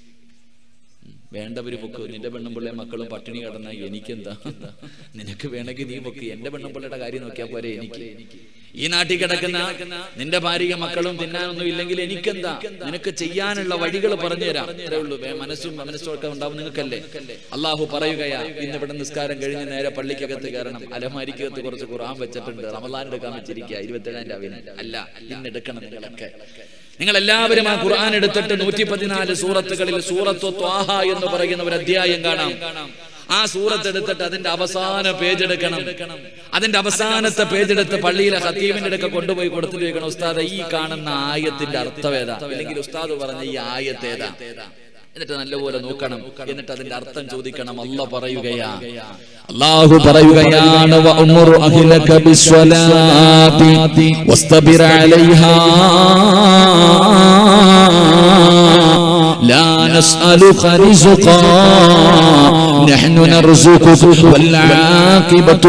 വേണ്ടവര് പൊക്ക് നിന്റെ പെണ്ണുമ്പിള്ളെ മക്കളും പട്ടിണി കിടന്ന എനിക്കെന്താ നിനക്ക് വേണമെങ്കിൽ നീ പൊക്ക് എന്റെ പെണ്ണുമ്പിള്ളയുടെ കാര്യം നോക്കിയാൽ പോരെ എനിക്ക് ഈ നാട്ടിൽ കിടക്കുന്ന നിന്റെ ഭാര്യ മക്കളും തിന്നാനൊന്നും ഇല്ലെങ്കിൽ എനിക്കെന്താ നിനക്ക് ചെയ്യാനുള്ള വഴികൾ പറഞ്ഞു തരാം അത്രേ ഉള്ളൂ വേ- മനസ്സും മനസ്സും ഒക്കെ ഉണ്ടാവും നിങ്ങൾക്കല്ലേ അള്ളാഹു പറയുകയാ ഇന്ന് ഇവിടെ നിസ്കാരം കഴിഞ്ഞ് നേരെ പള്ളിക്കകത്ത് കയറണം അലമാരിക്കകത്ത് കുറച്ച് ഖുറാൻ വെച്ചിട്ടുണ്ട് റമദാൻ എടുക്കാൻ വെച്ചിരിക്കുക ഇരുപത്തേഴാം രാവിലെ അല്ല ഇന്ന് എടുക്കണം നിങ്ങളൊക്കെ നിങ്ങൾ എല്ലാവരും ആ ഖുർആൻ എടുത്തിട്ട് നൂറ്റി പതിനാല് സൂറത്തുകളിൽ സൂറത്തു ത്വാഹ എന്ന് പറയുന്ന ഒരു അധ്യായം കാണാം ആ സൂറത്ത് എടുത്തിട്ട് അതിന്റെ അവസാന പേജ് എടുക്കണം അതിന്റെ അവസാനത്തെ പേജ് എടുത്ത് പള്ളിയിലെ ഹത്തീമിന്റെ അടുക്ക കൊണ്ടുപോയി കൊടുത്തിട്ട് ചോദിക്കണം ഉസ്താദ് ഈ കാണുന്ന ആയത്തിന്റെ അർത്ഥം ഏതാ അല്ലെങ്കിൽ ഉസ്താദ് പറഞ്ഞ ഈ ആയത്ത് ഏതാ എന്നിട്ട് നല്ലപോലെ നോക്കണം എന്നിട്ട് അതിന്റെ അർത്ഥം ചോദിക്കണം അല്ല പറയുകയാ അള്ളാഹു പറയുകയാണ് വഅ്മുർ അഹ്ലക ബിസ്വലാത്തി വസ്തബിർ അലൈഹാ لا نسألك رزقا نحن نرزقك والعاقبة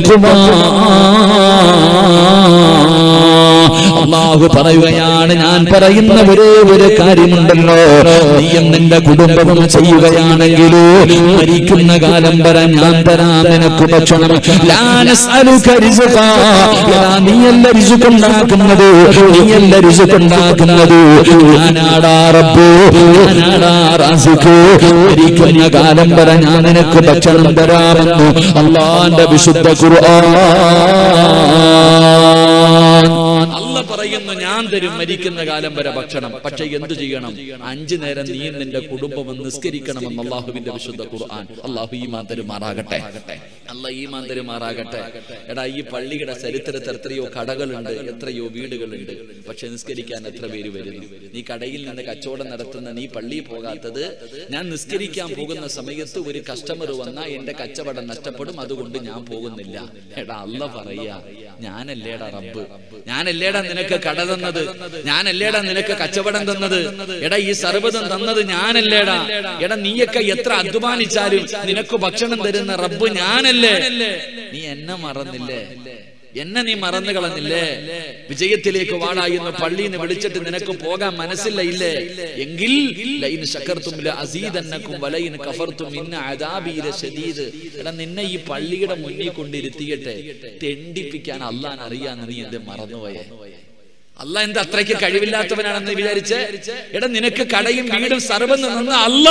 للتقوى അള്ളാഹു പറയുകയാണ് ഞാൻ പറയുന്ന ഒരേ ഒരു കാര്യമുണ്ടല്ലോ നീയും നിന്റെ കുടുംബവും ചെയ്യുകയാണെങ്കിൽ മരിക്കുന്ന കാലം വരെ ഞാൻ തരാം നിനക്ക് ഭക്ഷണം ലാ നസ്അലുക റിസ്ഖാ. എടാ, നീയല്ല രിസുക്കുണ്ടാക്കുന്നത് നീയല്ല രിസുക്കുണ്ടാക്കുന്നത് ഞാനാടാ റബ്ബ് ഞാനാടാ റാസിഖ് മരിക്കുന്ന കാലം വരെ ഞാൻ നിനക്ക് ഭക്ഷണം തരാമെന്ന് അള്ളാന്റെ വിശുദ്ധ ഖുർആൻ അല്ല പറയുന്നു ഞാൻ തരും മരിക്കുന്ന കാലം വരെ ഭക്ഷണം പക്ഷെ എന്തു ചെയ്യണം അഞ്ചു നേരം നീ നിന്റെ കുടുംബം നിസ്കരിക്കണമെന്ന് അള്ളാഹുവിന്റെ വിശുദ്ധ ഖുർആൻ അള്ളാഹു ഈമാൻ തരുമാറാകട്ടെ അല്ല ഈമാൻ തരുമാറാകട്ടെ എടാ ഈ പള്ളിയുടെ ചരിത്രത്തിൽ എത്രയോ കടകളുണ്ട് എത്രയോ വീടുകളുണ്ട് പക്ഷെ നിസ്കരിക്കാൻ എത്ര പേര് വരുന്നു നീ കടയിൽ നിന്ന് കച്ചവടം നടത്തുന്ന നീ പള്ളിയിൽ പോകാത്തത് ഞാൻ നിസ്കരിക്കാൻ പോകുന്ന സമയത്ത് ഒരു കസ്റ്റമർ വന്നാൽ എന്റെ കച്ചവടം നഷ്ടപ്പെടും അതുകൊണ്ട് ഞാൻ പോകുന്നില്ല എടാ അല്ല പറയാ ഞാനല്ലേടാ റബ്ബ് ഞാനല്ലേടാ നിനക്ക് കട തന്നത് ഞാനല്ലേടാ നിനക്ക് കച്ചവടം തന്നത് എടാ ഈ സർവ്വതം തന്നത് ഞാനല്ലേടാ എടാ നീയൊക്കെ എത്ര അധ്വാനിച്ചാലും നിനക്ക് ഭക്ഷണം തരുന്ന റബ്ബ് ഞാനല്ലേ നീ എന്നെ മറന്നില്ലേ എന്നെ നീ മറന്നു കളഞ്ഞില്ലേ വിജയത്തിലേക്ക് വാടാ എന്ന് പള്ളിയിൽ നിന്ന് വിളിച്ചിട്ട് നിനക്ക് പോകാൻ മനസ്സില്ല ഇല്ലേ എങ്കിൽ ലൈൻ ശക്കർത്തും അസീദന്നക്കും വലൈൻ കഫർത്തും ഇന്ന അദാബീര ശദീദ് എടാ നിന്നെ ഈ പള്ളിയുടെ മുന്നിൽ കൊണ്ടിരുത്തിയട്ടെ തെണ്ടിപ്പിക്കാൻ അള്ളാൻ അറിയാന്ന് നീ എന്ത് മറന്നുപോയേ അല്ല എന്താ അത്രയ്ക്ക് കഴിവില്ലാത്തവനാണെന്ന് വിചാരിച്ച് എടാ നിനക്ക് കടയും വീടും സർവ്വം നിന്ന് അല്ല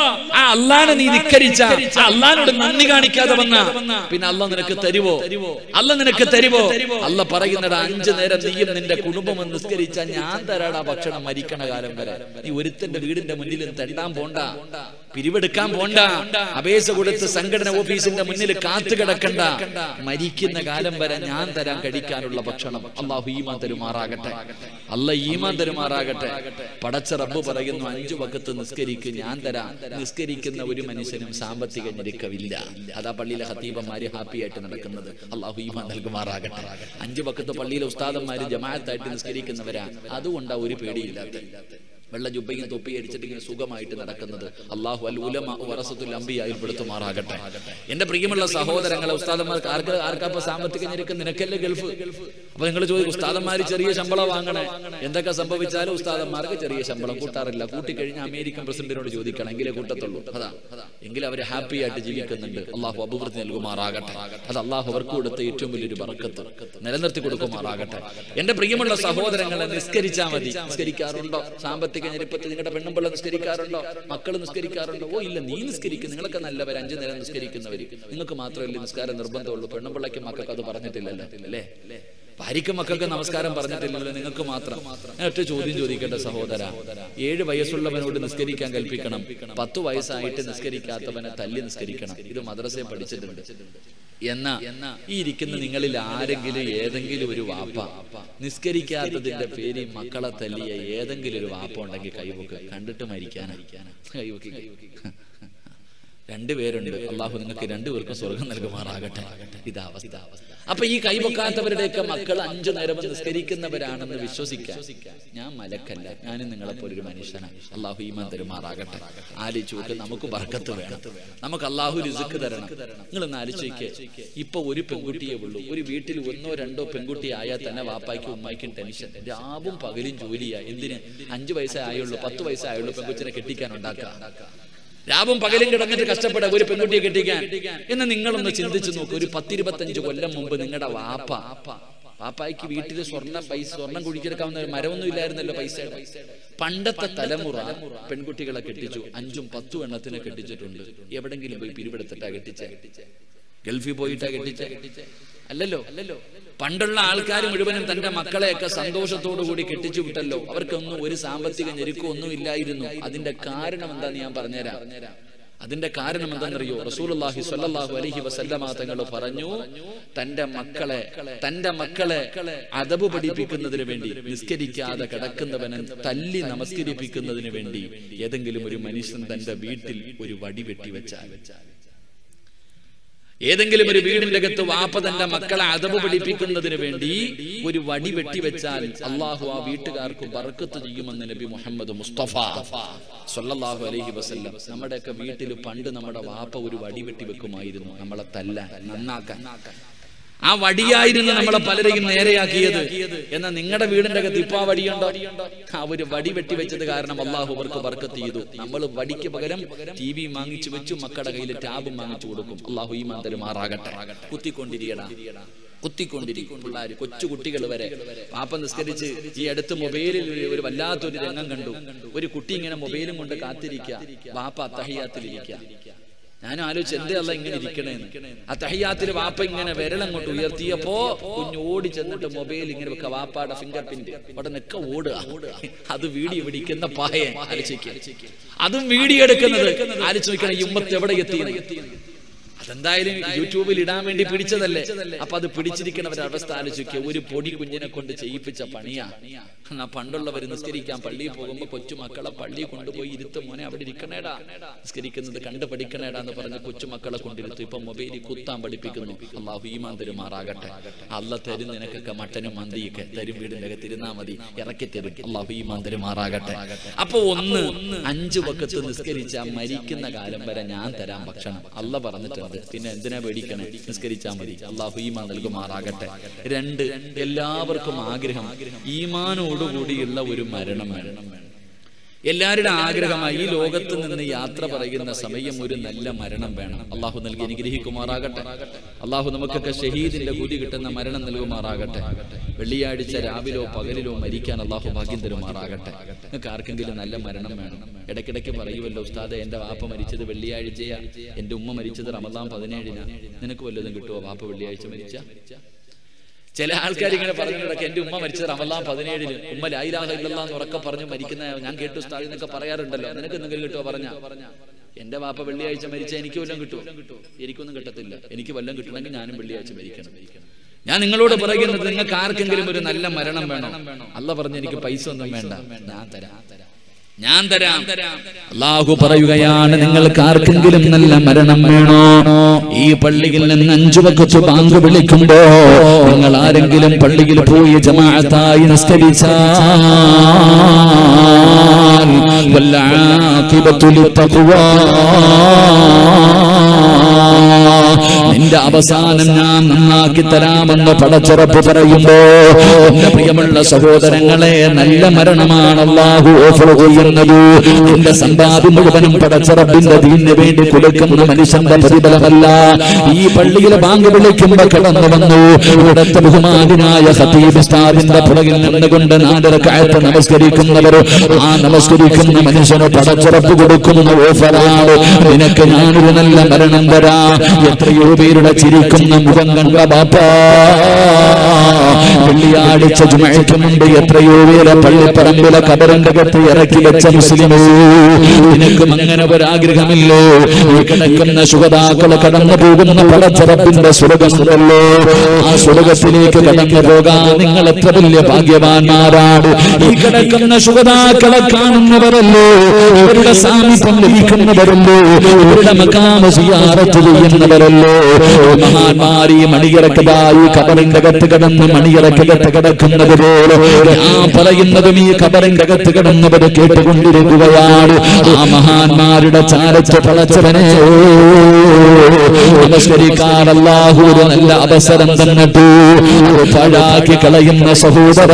ആ അള്ളാനെ നീ ധിക്കരിച്ച ആ അള്ളാനോട് നന്ദി കാണിക്കാതെ വന്ന പിന്നെ അല്ല നിനക്ക് തരുവോ അല്ല നിനക്ക് തരുവോ അല്ല പറയുന്നടാ അഞ്ചു നേരം നീയും നിന്റെ കുടുംബം നിസ്കരിച്ച ഞാൻ തരാടാ ഭക്ഷണം മരിക്കണ കാലം വരെ നീ ഒരുത്തന്റെ വീടിന്റെ മുന്നിൽ തെണ്ടാൻ പോണ്ട പിരിവെടുക്കാൻ പോണ്ട അപേക്ഷ കൊടുത്ത് സംഘടന ഓഫീസിന്റെ മുന്നിൽ കാത്തു കിടക്കണ്ട മരിക്കുന്ന കാലം വരെ ഞാൻ തരാൻ കഴിക്കാനുള്ള ഭക്ഷണം അള്ളാഹു ഈമാൻ തരുമാറാകട്ടെ അല്ല ഈമാൻ തരുമാറാകട്ടെ പടച്ച റബ്ബ് പറയുന്നു അഞ്ചു വക്കത്ത് നിസ്കരിക്ക് ഞാൻ തരാം നിസ്കരിക്കുന്ന ഒരു മനുഷ്യനും സാമ്പത്തിക ഞെരുക്കവില്ല അതാ പള്ളിയിലെ ഹത്തീബന്മാര് ഹാപ്പി ആയിട്ട് നടക്കുന്നത് അള്ളാഹു ഈമാൻ നൽകുമാറാകട്ടെ അഞ്ചു വക്കത്ത് പള്ളിയിലെ ഉസ്താദന്മാര് ജമാഅത്തായിട്ട് നിസ്കരിക്കുന്നവരാ അതുകൊണ്ടാ ഒരു പേടിയില്ലാത്ത വെള്ള ജുബയും തൊപ്പി അടിച്ചിട്ട് ഇങ്ങനെ സുഖമായിട്ട് നടക്കുന്നത് അള്ളാഹു അൽ ഉലമ വറസത്തുൽ അമ്പിയായി പെടുത്തുമാറാകട്ടെ എന്റെ പ്രിയമുള്ള സഹോദരങ്ങളെ ഉസ്താദന്മാർക്ക് ആർക്ക് ആർക്കപ്പ സാമ്പത്തിക ഞെരുക്കം നിനക്കല്ലേ ഗൾഫ് അപ്പൊ നിങ്ങൾ ചോദിക്കും ഉസ്താദന്മാർ ചെറിയ ശമ്പളം വാങ്ങണേ എന്തൊക്കെ സംഭവിച്ചാലും ഉസ്താദന്മാർക്ക് ചെറിയ ശമ്പളം കൂട്ടാറില്ല കൂട്ടിക്കഴിഞ്ഞാൽ അമേരിക്കൻ പ്രസിഡന്റിനോട് ചോദിക്കണം എങ്കിലേ കൂട്ടത്തുള്ളൂ അതാ എങ്കിൽ അവർ ഹാപ്പി ആയിട്ട് ജീവിക്കുന്നുണ്ട് അള്ളാഹു അഭിവൃദ്ധി നൽകുമാറാകട്ടെ അത് അള്ളാഹു അവർക്ക് കൊടുത്ത ഏറ്റവും വലിയൊരു ബറക്കത്ത് നിലനിർത്തി കൊടുക്കുമാറാകട്ടെ എന്റെ പ്രിയമുള്ള സഹോദരങ്ങളെ നിസ്കരിച്ചാൽ മതി നിസ്കരിക്കാറുണ്ടോ സാമ്പത്തിക ഞെരുപ്പത്ത് നിങ്ങളുടെ പെണ്ണും പിള്ള നിസ്കരിക്കാറുണ്ടോ മക്കൾ നിസ്കരിക്കാറുണ്ടോ ഓ ഇല്ല നീ നിസ്കരിക്കും നിങ്ങളൊക്കെ നല്ലവർ അഞ്ചു നേരം നിസ്കരിക്കുന്നവർ നിങ്ങൾക്ക് മാത്രമല്ലേ നിസ്കാരം നിർബന്ധമുള്ളൂ പെണ്ണും പിള്ളയ്ക്കും മക്കൾക്ക് അത് പറഞ്ഞിട്ടില്ലല്ലോ അല്ലേ ഭാര്യയ്ക്കും മക്കൾക്ക് നമസ്കാരം പറഞ്ഞിട്ടില്ലല്ലോ നിങ്ങൾക്ക് മാത്രം ഞാൻ ഒറ്റ ചോദ്യം ചോദിക്കേണ്ട സഹോദര ഏഴ് വയസ്സുള്ളവനോട് നിസ്കരിക്കാൻ കൽപ്പിക്കണം പത്ത് വയസ്സായിട്ട് നിസ്കരിക്കാത്തവനെ തല്ലി നിസ്കരിക്കണം ഇത് മദ്രസയെ പഠിച്ചിട്ടുണ്ട് എന്നാ ഈ ഇരിക്കുന്ന നിങ്ങളിൽ ആരെങ്കിലും ഏതെങ്കിലും ഒരു വാപ്പ നിസ്കരിക്കാത്തതിന്റെ പേര് ഈ മക്കളെ തല്ലിയ ഏതെങ്കിലും ഒരു വാപ്പ ഉണ്ടെങ്കിൽ കൈവക്ക് കണ്ടിട്ട് മരിക്കാനാ കൈവക്കി രണ്ടുപേരുണ്ട് അള്ളാഹു നിങ്ങൾക്ക് രണ്ടുപേർക്കും സ്വർഗം നൽകുമാറാകട്ടെ ഇതാ അവസ്ഥ അപ്പൊ ഈ കൈവക്കാത്തവരുടെയൊക്കെ മക്കൾ അഞ്ചു നേരം നിസ്കരിക്കുന്നവരാണെന്ന് വിശ്വസിക്കാൻ ഞാൻ മലക്കല്ല ഞാനും നിങ്ങളെപ്പോലെ ഒരു മനുഷ്യനാണ് അള്ളാഹു ഈമാൻ തരുമാറാകട്ടെ ആലിച്ചു നോക്ക് നമുക്ക് ബർക്കത്ത് വേണം നമുക്ക് അള്ളാഹു രിസുക്ക് തരണം നിങ്ങൾ ഒന്ന് ആലോചിക്ക് ഇപ്പൊ ഒരു പെൺകുട്ടിയെ ഉള്ളൂ ഒരു വീട്ടിൽ ഒന്നോ രണ്ടോ പെൺകുട്ടി ആയാൽ തന്നെ വാപ്പായ്ക്കും ഉമ്മായ്ക്കും ടെൻഷൻ രാവും പകലും ജോലിയാ എന്തിന് അഞ്ചു വയസ്സേ ആയുള്ളൂ പത്ത് വയസ്സേ ആയുള്ളൂ പെൺകുച്ചിനെ കെട്ടിക്കാൻ ഉണ്ടാക്കാം രാവും പകലും കിടന്നിട്ട് കഷ്ടപ്പെട്ട ഒരു പെൺകുട്ടിയെ കെട്ടിക്കാൻ എന്ന് നിങ്ങളൊന്ന് ചിന്തിച്ചു നോക്കൂ ഒരു പത്തിരുപത്തഞ്ച് കൊല്ലം മുമ്പ് നിങ്ങളുടെ വാപ്പ പാപ്പായ്ക്ക് വീട്ടിൽ സ്വർണ്ണ പൈസ സ്വർണം കുഴിച്ചെടുക്കാവുന്ന ഒരു മരമൊന്നും ഇല്ലായിരുന്നല്ലോ പൈസയുടെ പണ്ടത്തെ തലമുറ പെൺകുട്ടികളെ കെട്ടിച്ചു അഞ്ചും പത്തും എണ്ണത്തിനെ കെട്ടിച്ചിട്ടുണ്ട് എവിടെങ്കിലും പോയി പിരിവെടുത്തിട്ടാ കെട്ടിച്ച ഗൾഫിൽ പോയിട്ടാ കെട്ടിച്ച അല്ലല്ലോ അല്ലല്ലോ പണ്ടുള്ള ആൾക്കാർ മുഴുവനും തന്റെ മക്കളെയൊക്കെ സന്തോഷത്തോടു കൂടി കെട്ടിച്ചു വിട്ടല്ലോ അവർക്കൊന്നും ഒരു സാമ്പത്തിക ഞെരുക്കം ഒന്നും ഇല്ലായിരുന്നു അതിന്റെ കാരണം എന്താന്ന് ഞാൻ പറഞ്ഞുതരാം അതിന്റെ കാരണം എന്താണെന്നറിയോ റസൂലുള്ളാഹി സ്വല്ലല്ലാഹു അലൈഹി വസല്ലമ തങ്ങൾ പറഞ്ഞു തന്റെ മക്കളെ തന്റെ മക്കളെ അദബ് പഠിപ്പിക്കുന്നതിന് വേണ്ടി നിസ്കരിക്കാതെ കിടക്കുന്നവനെ തല്ലി നമസ്കരിപ്പിക്കുന്നതിന് വേണ്ടി ഏതെങ്കിലും ഒരു മനുഷ്യൻ തന്റെ വീട്ടിൽ ഒരു വടി വെട്ടി വെച്ചാൽ ഏതെങ്കിലും ഒരു വീടിന്റെ അകത്ത് വാപ്പ തന്റെ മക്കളെ അതവ് പഠിപ്പിക്കുന്നതിന് വേണ്ടി ഒരു വടി വെട്ടിവെച്ചാൽ അള്ളാഹു ആ വീട്ടുകാർക്ക് ബർക്കത്ത് ചെയ്യുമെന്ന് നബി മുഹമ്മദ് മുസ്തഫ സല്ലല്ലാഹു അലൈഹി വസല്ലം നമ്മുടെയൊക്കെ വീട്ടിൽ പണ്ട് നമ്മുടെ വാപ്പ ഒരു വടി വെട്ടിവെക്കുമായിരുന്നു നമ്മളെ തല്ല നന്നാക്കാൻ ആ വടിയായിരുന്നു നമ്മളെ പലരെയും നേരെയാക്കിയത് എന്നാൽ നിങ്ങളുടെ വീടിന്റെ അകത്ത് ഇപ്പൊ ആ വടിയുണ്ടോ ആ ഒരു വടി വെട്ടി വെച്ചത് കാരണം അള്ളാഹു അവർക്ക് ബർക്കത്ത് ചെയ്തു നമ്മൾ വടിക്ക് പകരം ടി വി വാങ്ങിച്ചു വെച്ചു മക്കളുടെ കയ്യിൽ ടാബും വാങ്ങിച്ചു കൊടുക്കും അള്ളാഹു ഈ മാന്തരുമാറാകട്ടെ കുത്തിക്കൊണ്ടിരിയടാ കുത്തിക്കൊണ്ടിരിക്കും പിള്ളേർ കൊച്ചു കുട്ടികൾ വരെ പാപ്പ നിസ്കരിച്ച് ഈ അടുത്ത് മൊബൈലിൽ ഒരു- ഒരു വല്ലാത്തൊരു രംഗം കണ്ടു ഒരു കുട്ടി ഇങ്ങനെ മൊബൈലും കൊണ്ട് കാത്തിരിക്കുക വാപ്പ അത്തഹിയാത്തിലിരിക്കുക ഞാനും ആലോചിച്ച് എന്തേ അല്ല ഇങ്ങനെ ഇരിക്കണേന്ന് ആ തഹയ്യാത്തിൽ വാപ്പ ഇങ്ങനെ വിരലങ്ങോട്ട് ഉയർത്തിയപ്പോ കുഞ്ഞ് ഓടി ചെന്നിട്ട് മൊബൈൽ ഇങ്ങനെ വെക്ക വാപ്പാടെ ഫിംഗർ പ്രിന്റ് ഉടനൊക്കെ ഓടുക അത് വീഡിയോ പിടിക്കുന്ന പായ ആലോചിക്കുക അതും വീഡിയോ എടുക്കുന്നത് ആലോചിച്ച് നോക്കണം ഈ ഉമ്മത്ത് എവിടെ എത്തി അതെന്തായാലും യൂട്യൂബിൽ ഇടാൻ വേണ്ടി പിടിച്ചതല്ലേ അപ്പൊ അത് പിടിച്ചിരിക്കണവരുടെ അവസ്ഥ ആലോചിക്കുക ഒരു പൊടി കുഞ്ഞിനെ കൊണ്ട് ചെയ്യിപ്പിച്ച പണിയാ എന്നാ പണ്ടുള്ളവർ നിസ്കരിക്കാൻ പള്ളിയിൽ പോകുമ്പോ കൊച്ചുമക്കളെ പള്ളി കൊണ്ടുപോയി ഇരുത്തും മോനെ അവിടെ ഇരിക്കണേടാ നിസ്കരിക്കുന്നത് കണ്ടു പഠിക്കണേടാ എന്ന് പറഞ്ഞ് കൊച്ചുമക്കളെ കൊണ്ടിരുത്തു ഇപ്പൊ മൊബൈലിൽ കുത്താൻ പഠിപ്പിക്കുന്നു അള്ളാഹു ഈമാൻ തരുമാറാകട്ടെ അല്ല തരും നിനക്കൊക്കെ മട്ടനും മന്തിയൊക്കെ തരും വീടിന്റെ തിരുന്നാ മതി ഇറക്കി തരും അള്ളാഹു ഈമാൻ തരുമാറാകട്ടെ അപ്പൊ ഒന്ന് അഞ്ചു വക്കത്ത് നിസ്കരിച്ച മരിക്കുന്ന കാലം വരെ ഞാൻ തരാം ഭക്ഷണം അല്ല പറഞ്ഞിട്ടുണ്ട് പിന്നെ എന്തിനാ പേടിക്കണേ നിസ്കരിച്ചാൽ മതി അള്ളാഹു ഈമാൻ നൽകുമാറാകട്ടെ രണ്ട് എല്ലാവർക്കും ആഗ്രഹം ഈമാനോടുകൂടിയുള്ള ഒരു മരണം വേണം എല്ലാവരുടെ ആഗ്രഹമായി ഈ ലോകത്ത് നിന്ന് യാത്ര പറയുന്ന സമയം ഒരു നല്ല മരണം വേണം അള്ളാഹു നൽകി അനുഗ്രഹിക്കുമാറാകട്ടെ അള്ളാഹു നമുക്കൊക്കെ ഷഹീദിന്റെ കൂലി കിട്ടുന്ന മരണം നൽകുമാറാകട്ടെ വെള്ളിയാഴ്ച രാവിലോ പകലിലോ മരിക്കാൻ അള്ളാഹു ഭാഗ്യം തരുമാറാകട്ടെ നിങ്ങൾക്ക് ആർക്കെങ്കിലും നല്ല മരണം വേണം ഇടയ്ക്കിടയ്ക്ക് പറയുമല്ലോ ഉസ്താദ് എന്റെ വാപ്പ മരിച്ചത് വെള്ളിയാഴ്ചയാ എന്റെ ഉമ്മ മരിച്ചത് റമദാൻ പതിനേഴിനാ നിനക്ക് വല്ലതും കിട്ടുമോ വാപ്പ വെള്ളിയാഴ്ച മരിച്ച ചില ആൾക്കാർ ഇങ്ങനെ പറഞ്ഞു കിടക്കുക എന്റെ ഉമ്മ മരിച്ചത് റമലാൻ പതിനേഴിന് ഉമ്മ ലായിലാഹ ഇല്ലല്ലാ എന്ന് ഉറക്കെ പറഞ്ഞു മരിക്കുന്ന ഞാൻ കേട്ടു ഉസ്താദ് എന്നൊക്കെ പറയാറുണ്ടല്ലോ നിനക്ക് എന്തെങ്കിലും കിട്ടുമോ പറഞ്ഞ എന്റെ വാപ്പ വെള്ളിയാഴ്ച മരിച്ച എനിക്ക് വല്ലതും കിട്ടുമോ എനിക്കൊന്നും കിട്ടത്തില്ല എനിക്ക് വല്ലതും കിട്ടണമെങ്കിൽ ഞാനും വെള്ളിയാഴ്ച മരിക്കണം ഞാൻ നിങ്ങളോട് പറയുന്നത് നിങ്ങൾക്ക് ആർക്കെങ്കിലും ഒരു നല്ല മരണം വേണം അല്ല പറഞ്ഞ് എനിക്ക് പൈസ ഒന്നും വേണ്ട ഞാൻ തരാം ഞാൻ തരാം അള്ളാഹു പറയുകയാണ് നിങ്ങൾക്ക് ആർക്കെങ്കിലും നല്ല മരണം വേണോ ഈ പള്ളിയിൽ നിന്ന് അഞ്ചു വക്കത്ത് ബാങ്ക് വിളിക്കുമ്പോ നിങ്ങൾ ആരെങ്കിലും പള്ളിയിൽ പോയി ജമാഅത്തായി നിസ്കരിച്ചാൽ വല്ലാഖിബത്തു ലിത്തഖ്വാ. നിന്റെ അവസാനം ഞാൻ നന്നാക്കി തരാമെന്ന് പടച്ചുറപ്പ് പറയുമ്പോ എന്റെ പ്രിയമുള്ള സഹോദരങ്ങളെ നല്ല മരണമാണ് അള്ളാഹു ഓഫർ ചെയ്യുന്നത് എന്റെ സമ്പാദ്യം മുഴുവനും പടച്ചുറപ്പിന്റെ ദീനിന് വേണ്ടി കൊടുക്കുന്ന മനുഷ്യന്റെ പ്രതിഫലമല്ല ഈ പള്ളിയിലെ ബാങ്ക് വിളിക്കുമ്പോ കടന്നു വന്നു ഇവിടുത്തെ ബഹുമാനായ ഹത്തീബ് ഉസ്താദിന്റെ പുറകിൽ നിന്നുകൊണ്ട് നാലര കാലത്ത് നമസ്കരിക്കുന്നവർ ആ നമസ്കരിക്കുന്ന മനുഷ്യന് പടച്ചുറപ്പ് കൊടുക്കുന്ന ഓഫറാണ് നിനക്ക് ഞാനൊരു നല്ല മരണം തരാ എത്രയോ പേരുടെ ചിരിക്കുന്ന മുഖം കണ്ട ബാപ്പാ വെള്ളിയാഴ്ച ജുമയ്ക്ക് മുമ്പ് എത്രയോ പേരെ പള്ളിപ്പറമ്പിലെ കബറിന്റെ കത്ത് ഇറക്കി വെച്ച മുസ്ലിമോ നിനക്കും അങ്ങനെ ഒരാഗ്രഹമില്ലോ ഈ കിടക്കുന്ന ശുഭതാക്കൾ കടന്നു പോകുന്ന പടച്ചറപ്പിന്റെ സ്വർഗമുണ്ടല്ലോ ആ സ്വർഗത്തിലേക്ക് കടന്നു പോകാൻ നിങ്ങൾ എത്ര വലിയ ഭാഗ്യവാന്മാരാണ് ഈ കിടക്കുന്ന ശുഭതാക്കളെ കാണുന്നവരല്ലോ ഇവരുടെ സാമീപ്യം ലഭിക്കുന്നവരല്ലോ ഇവരുടെ മക്കാമ സിയാറത്ത് ചെയ്യുന്നവരല്ലോ മഹാന്മാരി മണിയറക്കതായി കബറിന്റെ അകത്ത് കിടന്ന് മണിയറക്കകത്ത് കിടക്കുന്നത് പോലെ ഞാൻ പറയുന്നതും ഈ കബറിന്റെ അകത്ത് കിടന്നവർ കേട്ടുകൊണ്ടിരിക്കുകയാണ് ആ മഹാന്മാരുടെ ചാരത്ത് പളച്ചവനെ നമസ്കരിക്കാൻ അല്ലാഹു ഒരു നല്ല അവസരം തന്നിട്ടു അത് പാഴാക്കി കളയുന്ന സഹോദര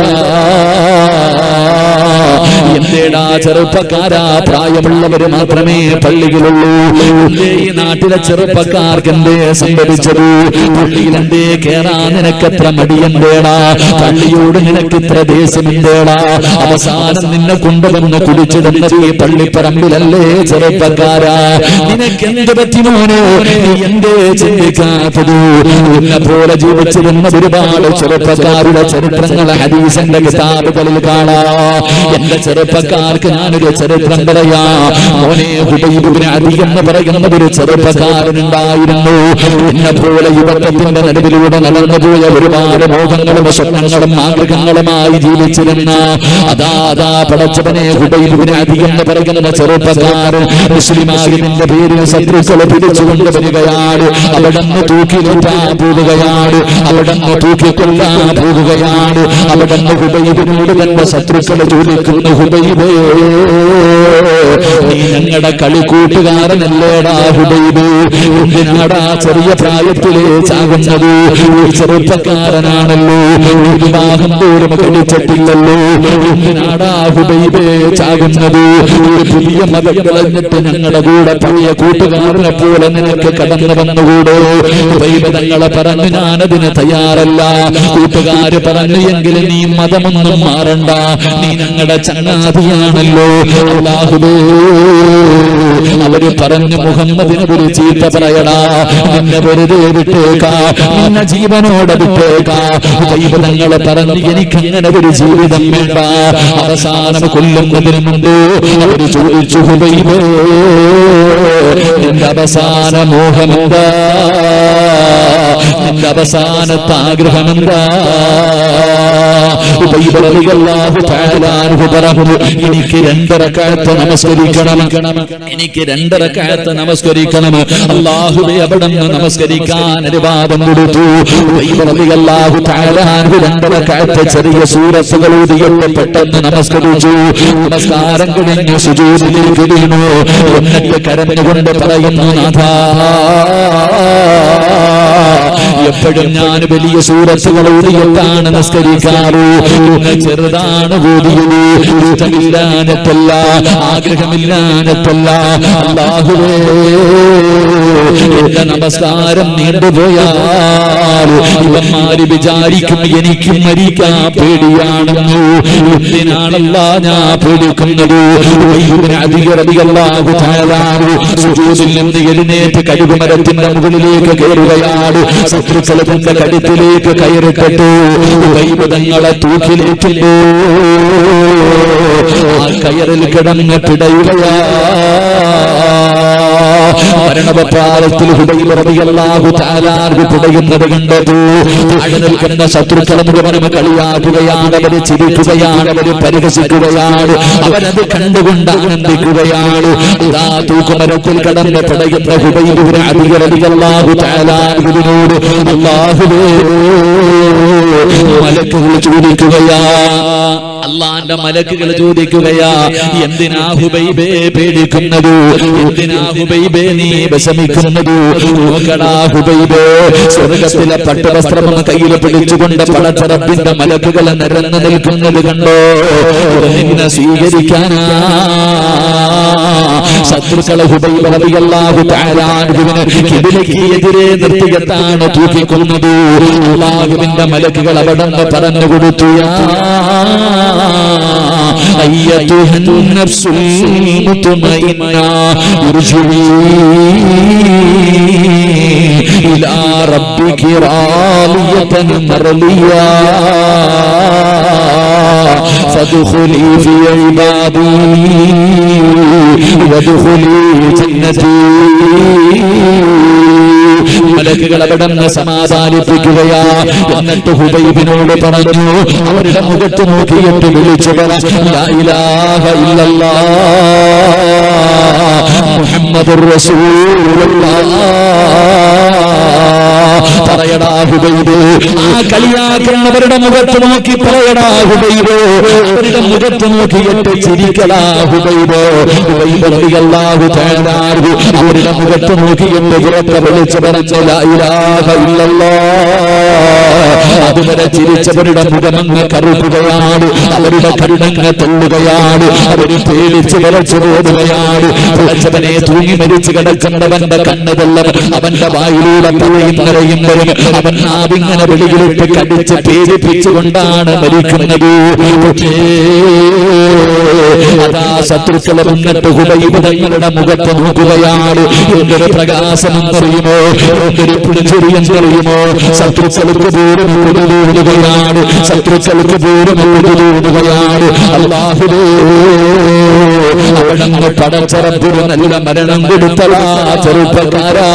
എന്തേടാ ചെറുപ്പക്കാരാ പ്രായമുള്ളവര് മാത്രമേ പള്ളിയിലുള്ളൂ എന്തേ ഈ നാട്ടിലെ ചെറുപ്പക്കാർക്ക് എന്തേ സംഭവിച്ചത് പള്ളിയിൽ എന്തേ കേറാ നിനക്കത്ര മടിയെന്തേടാ പള്ളിയോട് നിനക്കിത്ര ദേഷ്യമെന്തേടാ അവസാനം നിന്നെ കൊണ്ടുവന്ന് കുടിച്ചിടുന്നത് ഈ പള്ളിപ്പറമ്പിലല്ലേ ചെറുപ്പക്കാരാ നിനക്ക് എന്ത് പറ്റി മോനെ നീ എന്തേ ചിന്തിക്കാത്തത് എന്നെ പോലെ ജീവിച്ചിരുന്ന ഒരുപാട് ചെറുപ്പക്കാരുടെ ചരിത്രങ്ങൾ ഹദീസിന്റെ കിതാബുകളിൽ കാണാ എന്റെ ചെറുപ്പക്കാർക്ക് ഞാനൊരു ചരിത്രം പറയാ മോനെ ഹുബൈബിന് അധികം പറയുന്ന ഒരു ചെറുപ്പക്കാരനുണ്ടായിരുന്നു എന്നെ പോലെ യുവത്വത്തിന്റെ നടുവിലൂടെ നടന്നുപോയ ഒരുപാട് മോഹങ്ങളും സ്വപ്നങ്ങളും ആഗ്രഹങ്ങളുമായി ജീവിച്ചിരുന്ന അതാ അതാ പടച്ചവനെ ഹുബൈബിന് അധികം പറയുന്ന ചെറുപ്പക്കാരൻ മുസ്ലിമായി നിന്റെ പേരിൽ ശത്രുക്കളെ പിടിച്ചുകൊണ്ട് വരികയാണ് അവിടന്ന് തൂക്കിലേറ്റാൻ പോവുകയാണ് അവിടന്ന് തൂക്കിക്കൊല്ലാൻ പോവുകയാണ് അവിടന്ന് ഹുബൈബിനോട് തന്റെ ശത്രുക്കളെ ചോദിക്കുന്നു ഹുബൈബേ നീ ഞങ്ങളുടെ കളിക്കൂട്ടുകാരനല്ലേടാ ഹുബൈബ് എന്തിനാടാ ചെറിയ പ്രായത്തിലേ ചാകുന്നത് ഈ ചെറുപ്പക്കാരനാണല്ലോ വിവാഹം പോലും കഴിച്ചിട്ടില്ലല്ലോ എന്തിനാടാ ഹുബൈബേ ചാകുന്നത് ഒരു പുതിയ മതം കളഞ്ഞിട്ട് ഞങ്ങളുടെ കൂടെ പഴയ കൂട്ടുകാരനെ പോലെ നിനക്ക് കടന്നു വന്നുകൂടെ ദൈവതങ്ങളെ പറഞ്ഞു ഞാനതിന് തയ്യാറല്ല കൂട്ടുകാര് പറഞ്ഞു എങ്കിൽ നീ മതമൊന്നും മാറണ്ട നീ ഞങ്ങളുടെ ചങ്ങാതിയാണല്ലോ അല്ലാഹുവേ അവര് പറഞ്ഞു മുഹമ്മദിന് ഒരു ചീത്ത പറയടാ നിന്നെ വെറുതെ വിട്ടേക്കാ നിന്നെ ജീവനോടെ വിട്ടേക്കാ ദൈവതങ്ങളെ പറഞ്ഞു എനിക്ക് അങ്ങനെ ഒരു ജീവിതം വേണ്ട അവസാനം കൊല്ലുന്നതിന് മുമ്പ് അവര് ചോദിച്ചു ഹുബൈബേ നിന്റെ അവസാന മോഹമെന്താ നിന്റെ അവസാനത്തെ ആഗ്രഹമെന്താ ഉബൈബ് റളിയല്ലാഹു തആല അൻഹു പറഞ്ഞു എനിക്ക് രണ്ടരക്കാലത്ത് നമസ്കരിക്കണം എനിക്ക് രണ്ടരക്കാലത്ത് നമസ്കരിക്കണം അള്ളാഹുവെ അവിടെ നിന്ന് നമസ്കരിക്കാൻ അനുവാദം കൊടുത്തു ഉബൈബ് റളിയല്ലാഹു തആല അൻഹു രണ്ടരക്കാലത്ത് ചെറിയ സൂറത്തുകൾ ഊതിയിട്ട് പെട്ടെന്ന് നമസ്കരിച്ചു നമസ്കാരം കഴിഞ്ഞ് സുജൂദിലേക്ക് വീണു എന്നിട്ട് കരഞ്ഞുകൊണ്ട് പറയുന്നു നാഥാ എപ്പോഴും ഞാൻ വലിയ സൂറത്തുകൾ ഊതിയിട്ടാണ് നമസ്കരിക്കാറ് ഇന്ന് ചെറുതാണ് ഊതിയത് ഇഷ്ടമില്ലാനത്തല്ല ആഗ്രഹമില്ലാനത്തല്ല അല്ലാഹുവേ എന്റെ നമസ്കാരം നീണ്ടുപോയാൽ ഇവന്മാര് വിചാരിക്കും എനിക്ക് മരിക്കാൻ പേടിയാണെന്നു എന്തിനാണല്ല ഞാൻ പേടിക്കുന്നത് അധികറധികല്ലാഹു താഴാറു സുജൂദിൽ നിന്ന് എഴുന്നേറ്റ് കഴുകുമരത്തിന്റെ മുകളിലേക്ക് കയറുകയാണ് ശത്രുക്കൾ തന്റെ കഴുത്തിലേക്ക് കയറിട്ടു ദൈവതങ്ങളെ തൂക്കിലേറ്റുമ്പോ ആ കയറിൽ കിടന്ന് പിടയുകയാ മരണവപ്രാളത്തിൽ ഹുബൈബിയല്ലാഹു താലാർഹു പിടയുന്നത് കണ്ടതു താഴെ നിൽക്കുന്ന ശത്രുക്കളെ മുഴുവനും കളിയാക്കുകയാണ് അവര് ചിരിക്കുകയാണ് അവര് പരിഹസിക്കുകയാണ് അവരത് കണ്ടുകൊണ്ട് ആനന്ദിക്കുകയാണ് ഇതാ തൂക്കുമരത്തിൽ കടന്ന് പിടയുന്ന ഹുബൈബിനെ അധികരധികല്ലാഹു താലാർഹുവിനോട് അള്ളാഹുവേ മലക്കുകൾ ചോദിക്കുകയാ അള്ളാന്റെ മലക്കുകൾ ചോദിക്കുകയാ എന്തിനാ ഹുബൈബേ പേടിക്കുന്നത് എന്തിനാ ഹുബൈബേ നീ വിഷമിക്കുന്നത് നോക്കടാ ഹുബൈബേ സ്വർഗത്തിലെ പട്ടുവസ്ത്രം കയ്യിൽ പിടിച്ചുകൊണ്ട് പടച്ചറപ്പിന്റെ മലക്കുകൾ നിരന്നു നിൽക്കുന്നത് കണ്ടോ ഇത് നിന്നെ സ്വീകരിക്കാനാ ശത്രുക്കളെ ഹുബൈബിയല്ലാഹു താരാനുവിന് കിബിലയ്ക്ക് എതിരെ നിർത്തിയെത്താണ് തൂക്കിക്കൊന്നത് അള്ളാഹുവിന്റെ മലക്കുകൾ അവിടെ നിന്ന് പറഞ്ഞു കൊടുത്തു യാ أيتها النفس المطمئنة ارجعي إلى ربك راضية مرضية فادخلي في عبادي وادخلي جنتي മലക്കുകൾ അവിടെ നിന്ന് സമാധാനിപ്പിക്കുകയാ എന്നിട്ട് ഹുബൈബിനോട് പറഞ്ഞു അവരുടെ മുഖത്ത് നോക്കിയിട്ട് വിളിച്ചു പറ ലാ ഇലാഹ ഇല്ലല്ലാഹ് മുഹമ്മദുർ റസൂലുള്ളാഹ് പറയടാ ഹുബൈബ് ആ കളിയാക്കുന്നവരുടെ മുഖത്ത് നോക്കി പറയടാ ഹുബൈബ് അവരുടെ മുഖത്ത് നോക്കിയിട്ട് ചിരിക്കടാ ഹുബൈബ് ഹുബൈബ് റളിയല്ലാഹു തആല അൻഹു അവരുടെ മുഖത്ത് നോക്കിയിട്ട് ഉറക്കെ വിളിച്ചു പറഞ്ഞു ലാ ഇലാഹ ഇല്ലല്ലാഹ് അതുവരെ ചിരിച്ചവരുടെ മുഖമങ്ങ് കറുക്കുകയാണ് അവരുടെ കരുണങ്ങ് തെള്ളുകയാണ് അവര് പേടിച്ച് വിളച്ചു പോകുകയാണ് വിളച്ചവനെ തൂങ്ങി മരിച്ചു കിടക്കുന്നവന്റെ കണ്ണുതെല്ലാം അവന്റെ വായിലൂടെ പറയുന്നവരെയും വരും അവൻ നാവിങ്ങനെ വെളിയിലിട്ട് കടിച്ച് പേരിപ്പിച്ചുകൊണ്ടാണ് മരിക്കുന്നത് പക്ഷേ അതാ ശത്രുക്കളെ മുന്നിട്ട് ഹുബൈബ് തങ്ങളുടെ മുഖത്ത് നോക്കുകയാണ് എന്തൊരു പ്രകാശം എന്നറിയുമോ എന്തൊരു പുളിച്ചെറിയെന്നറിയുമോ ശത്രുക്കൾക്ക് പോലും ഉള്ളിലൂടുകയാണ് ശത്രുക്കൾക്ക് പോലും ഉള്ളിലൂടുകയാണ് അള്ളാഹുവേ അവിടന്ന് പടച്ചറപ്പൊരു നല്ല മരണം കൊടുത്തതാ ചെറുപ്പക്കാരാ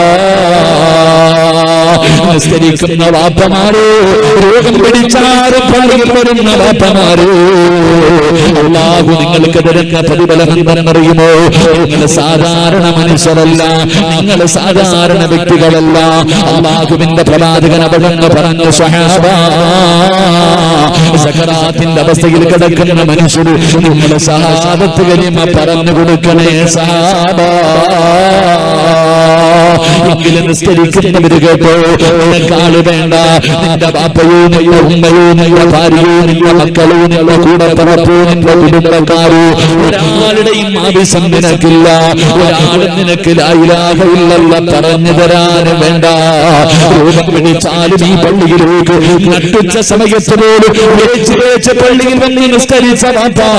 നിസ്കരിക്കുന്ന വാപ്പമാരോ രോഗം പിടിച്ചാറ് പള്ളിയിൽ വരുന്ന വാപ്പമാരോ അള്ളാഹു നിങ്ങൾക്ക് തരുന്ന പ്രതിഫലം എന്തെന്നറിയുമോ നിങ്ങൾ സാധാരണ മനുഷ്യരല്ല നിങ്ങൾ സാധാരണ വ്യക്തികളല്ല അള്ളാഹുവിന്റെ പ്രവാചകൻ അവിടെന്ന് പറഞ്ഞു സഹാബ സക്കറാത്തിന്റെ അവസ്ഥയിൽ കിടക്കുന്ന മനുഷ്യർ നിങ്ങൾ സഹാബത്ത് കരിമ പറഞ്ഞു കൊടുക്കണേ സഹാബ എങ്കിലും നിസ്കരിക്കുന്നവര് കേട്ടോ നിനക്കാള് വേണ്ട നിന്റെ ബാപ്പയോ നിന്റെ ഉമ്മയോ നിന്റെ ഭാര്യയോ നിന്റെ മക്കളോ നിന്റെ കൂടെ പറപ്പോ നിന്റെ കുടുംബക്കാരോ ഒരാളുടെയും ആവശ്യം നിനക്കില്ല ഒരാളും നിനക്ക് ലായിലാക ഇല്ലല്ല പറഞ്ഞു തരാൻ വേണ്ട രൂപം പിടിച്ചാലും ഈ പള്ളിയിലേക്ക് നട്ടുച്ച സമയത്ത് പോലും വേച്ച് വേച്ച് പള്ളിയിൽ വന്ന് നിസ്കരിച്ച ബാപ്പാ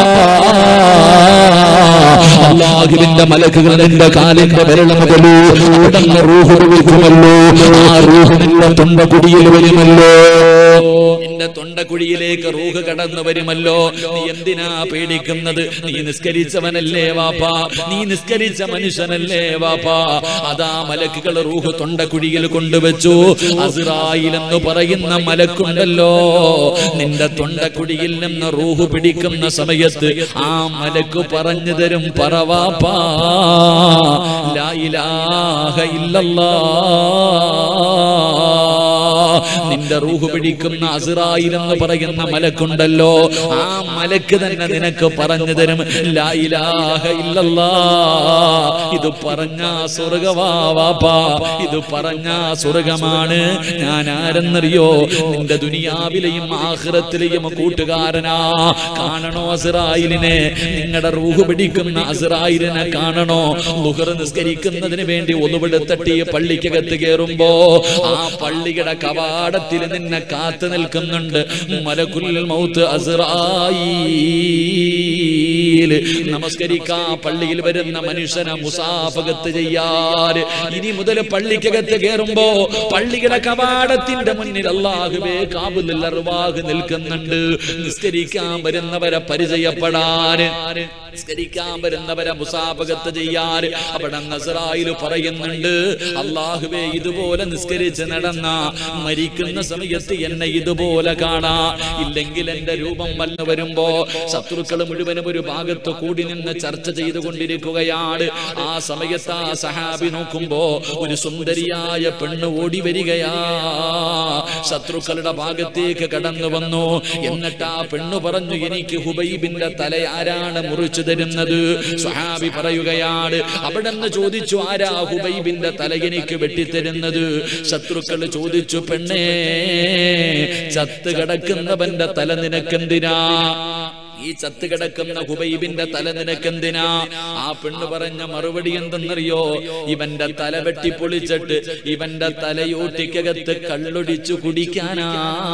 അള്ളാഹുവിന്റെ മലക്കുകൾ നിന്റെ കാലിന്റെ വിരള മുതലോ അവിടുന്ന് റൂഹ് വിളിക്കുമല്ലോ ആ റൂഹ് നിന്റെ തൊണ്ടകുടിയിൽ വരുമല്ലോ നിന്റെ തൊണ്ടക്കുഴിയിലേക്ക് റൂഹ് കടന്നു വരുമല്ലോ നീ എന്തിനാ പേടിക്കുന്നത് നീ നിസ്കരിച്ചവനല്ലേ വാപ്പാ നീ നിസ്കരിച്ച മനുഷ്യനല്ലേ വാപ്പാ അതാ മലക്കുകൾ റൂഹ് തൊണ്ടക്കുഴിയിൽ കൊണ്ടുവച്ചു അസ്രായിൽ എന്ന് പറയുന്ന മലക്കുണ്ടല്ലോ നിന്റെ തൊണ്ടക്കുഴിയിൽ നിന്ന് റൂഹ് പിടിക്കുന്ന സമയത്ത് ആ മലക്ക് പറഞ്ഞു തരും പറവാപ്പാ ലാ ഇലാഹ ഇല്ലല്ലാ നിന്റെ റൂഹ് പിടിക്കുന്ന അസിറായിൽ എന്ന് പറയുന്ന മലക്കുണ്ടല്ലോ ആ മലക്ക് തന്നെ നിനക്ക് പറഞ്ഞു തരും ലാ ഇലാഹ ഇല്ലല്ലാ ഇത് പറഞ്ഞ സ്വർഗവാപ്പാ ഇത് പറഞ്ഞ സ്വർഗമാണ് ഞാൻ ആരെന്നറിയോ നിന്റെ ദുനിയാവിലെയും ആഹ്റത്തിലെയും കൂട്ടുകാരനാ കാണണോ അസിറായിലിനെ നിങ്ങളുടെ റൂഹ് പിടിക്കുന്ന അസിറായിലിനെ കാണണോ ലുഹർ നിസ്കരിക്കുന്നതിന് വേണ്ടി ഒന്നുപിടുത്തട്ടി പള്ളിക്കകത്ത് കയറുമ്പോ ആ പള്ളിയുടെ കവാടത്തിൽ നിന്നെ കാത്തു നിൽക്കുന്നുണ്ട് മലക്കുൽ മൗത്ത് അസ്രായീൽ നമസ്കരിക്കാ പള്ളിയിൽ വരുന്ന മനുഷ്യനെ മുസാഫകത്ത് ചെയ്യാൻ ഇനി മുതൽ പള്ളിക്കകത്ത് കയറുമ്പോ പള്ളിയുടെ കവാടത്തിന്റെ മുന്നിൽ അള്ളാഹുവേ കാബുലിൽ അറുവാഹ് നിൽക്കുന്നുണ്ട് നിസ്കരിക്കാൻ വരുന്നവരെ പരിചയപ്പെടാൻ നിസ്കരിക്കാൻ വരുന്നവരെ മുസാഫകത്ത് ചെയ്യാൻ അവിടെ നസറായിൽ പറയുന്നുണ്ട് അള്ളാഹുവേ ഇതുപോലെ നിസ്കരിച്ച് നടന്ന മരിക്കുന്ന സമയത്ത് എന്നെ ഇതുപോലെ കാണാ ഇല്ലെങ്കിൽ എന്റെ രൂപം വല്ല വരുമ്പോ ശത്രുക്കൾ മുഴുവനും ഒരു ഭാഗത്ത് കൂടി നിന്ന് ചർച്ച ചെയ്തുകൊണ്ടിരിക്കുകയാണ് ആ സമയത്ത് ആ സഹാബി നോക്കുമ്പോ ഒരു സുന്ദരിയായ പെണ്ണ് ഓടി വരികയാ ശത്രുക്കളുടെ ഭാഗത്തേക്ക് കടന്നു വന്നു എന്നിട്ട് ആ പെണ്ണ് പറഞ്ഞു എനിക്ക് ഹുബൈബിന്റെ തല ആരാണ് മുറിച്ചു തരുന്നത് സഹാബി പറയുകയാണ് അവിടെ നിന്ന് ചോദിച്ചു ആരാ ഹുബൈബിന്റെ തല എനിക്ക് വെട്ടിത്തരുന്നത് ശത്രുക്കൾ ചോദിച്ചു പെണ്ണേ ചത്ത് കിടക്കുന്നവന്റെ തല നിനക്കെന്തിനാ ഈ ചത്ത് കിടക്കുന്ന ഹുബൈബിന്റെ തല നിനക്കെന്തിനാ ആ പെണ്ണ് പറഞ്ഞ മറുപടി എന്തെന്നറിയോ ഇവന്റെ തല വെട്ടി പൊളിച്ചിട്ട് ഇവന്റെ തലയോട്ടിക്കകത്ത് കള്ളൊടിച്ചു കുടിക്കാനാ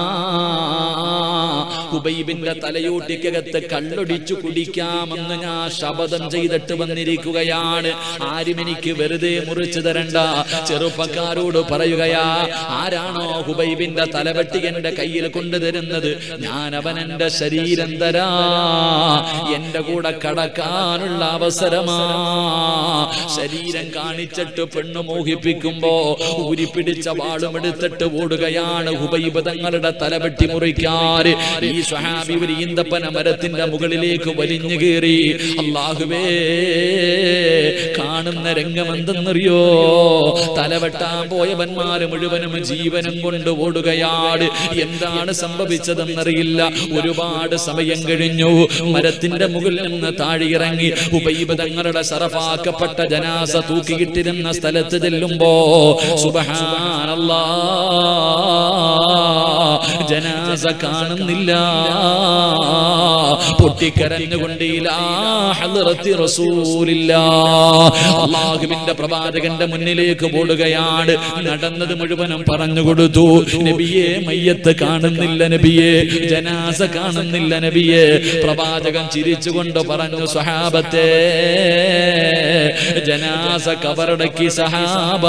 ഹുബൈബിന്റെ തലയോട്ടിക്കകത്ത് കള്ളൊടിച്ചു കുടിക്കാമെന്ന് ഞാൻ ശപഥം ചെയ്തിട്ട് വന്നിരിക്കുകയാണ് ആരും എനിക്ക് വെറുതെ മുറിച്ചു തരണ്ട ചെറുപ്പക്കാരോട് പറയുകയാ ആരാണോ ഹുബൈബിന്റെ തലവെട്ടി എന്റെ കയ്യിൽ കൊണ്ടുതരുന്നത് ഞാൻ അവൻ എന്റെ ശരീരം തരാ എന്റെ കൂടെ കടക്കാനുള്ള അവസരമാ ശരീരം കാണിച്ചിട്ട് പെണ്ണ് മോഹിപ്പിക്കുമ്പോ ഊരിപ്പിടിച്ച വാളും എടുത്തിട്ട് ഓടുകയാണ് ഹുബൈബ് തങ്ങളുടെ തലവെട്ടി മുറിക്കാറ് ഈ സ്വഹാബി ഒരു ഈന്തപ്പന മരത്തിന്റെ മുകളിലേക്ക് വലിഞ്ഞു കയറി അള്ളാഹുവേ കാണുന്ന രംഗം എന്തെന്നറിയോ തലവെട്ടാൻ പോയവന്മാര് മുഴുവനും ജീവനും കൊണ്ട് ഓടുകയാണ് എന്താണ് സംഭവിച്ചതെന്നറിയില്ല ഒരുപാട് സമയം കഴിഞ്ഞു മരത്തിന്റെ മുകളിൽ നിന്ന് താഴെയിറങ്ങി ഉബൈബ് തങ്ങളുടെ സറഫാക്കപ്പെട്ട ജനാസ തൂക്കിയിട്ടിരുന്ന സ്ഥലത്ത് ചെല്ലുമ്പോ സുബഹാനല്ലാ ജനാസ കാണുന്നില്ല പൊട്ടിക്കരഞ്ഞുകൊണ്ട് ഇലാ ഹദ്റത്തി റസൂലില്ലാ. അള്ളാഹുവിന്റെ പ്രവാചകന്റെ മുന്നിലേക്ക് ഓടുകയാണ് നടന്നത് മുഴുവനും പറഞ്ഞു കൊടുത്തു നബിയെ മയ്യത്ത് കാണുന്നില്ല നബിയെ ജനാസ കാണുന്നില്ല നബിയെ പ്രവാചകൻ ചിരിച്ചുകൊണ്ട് പറഞ്ഞു സഹാബത്തെ ജനാസ കബറടക്കി സഹാബ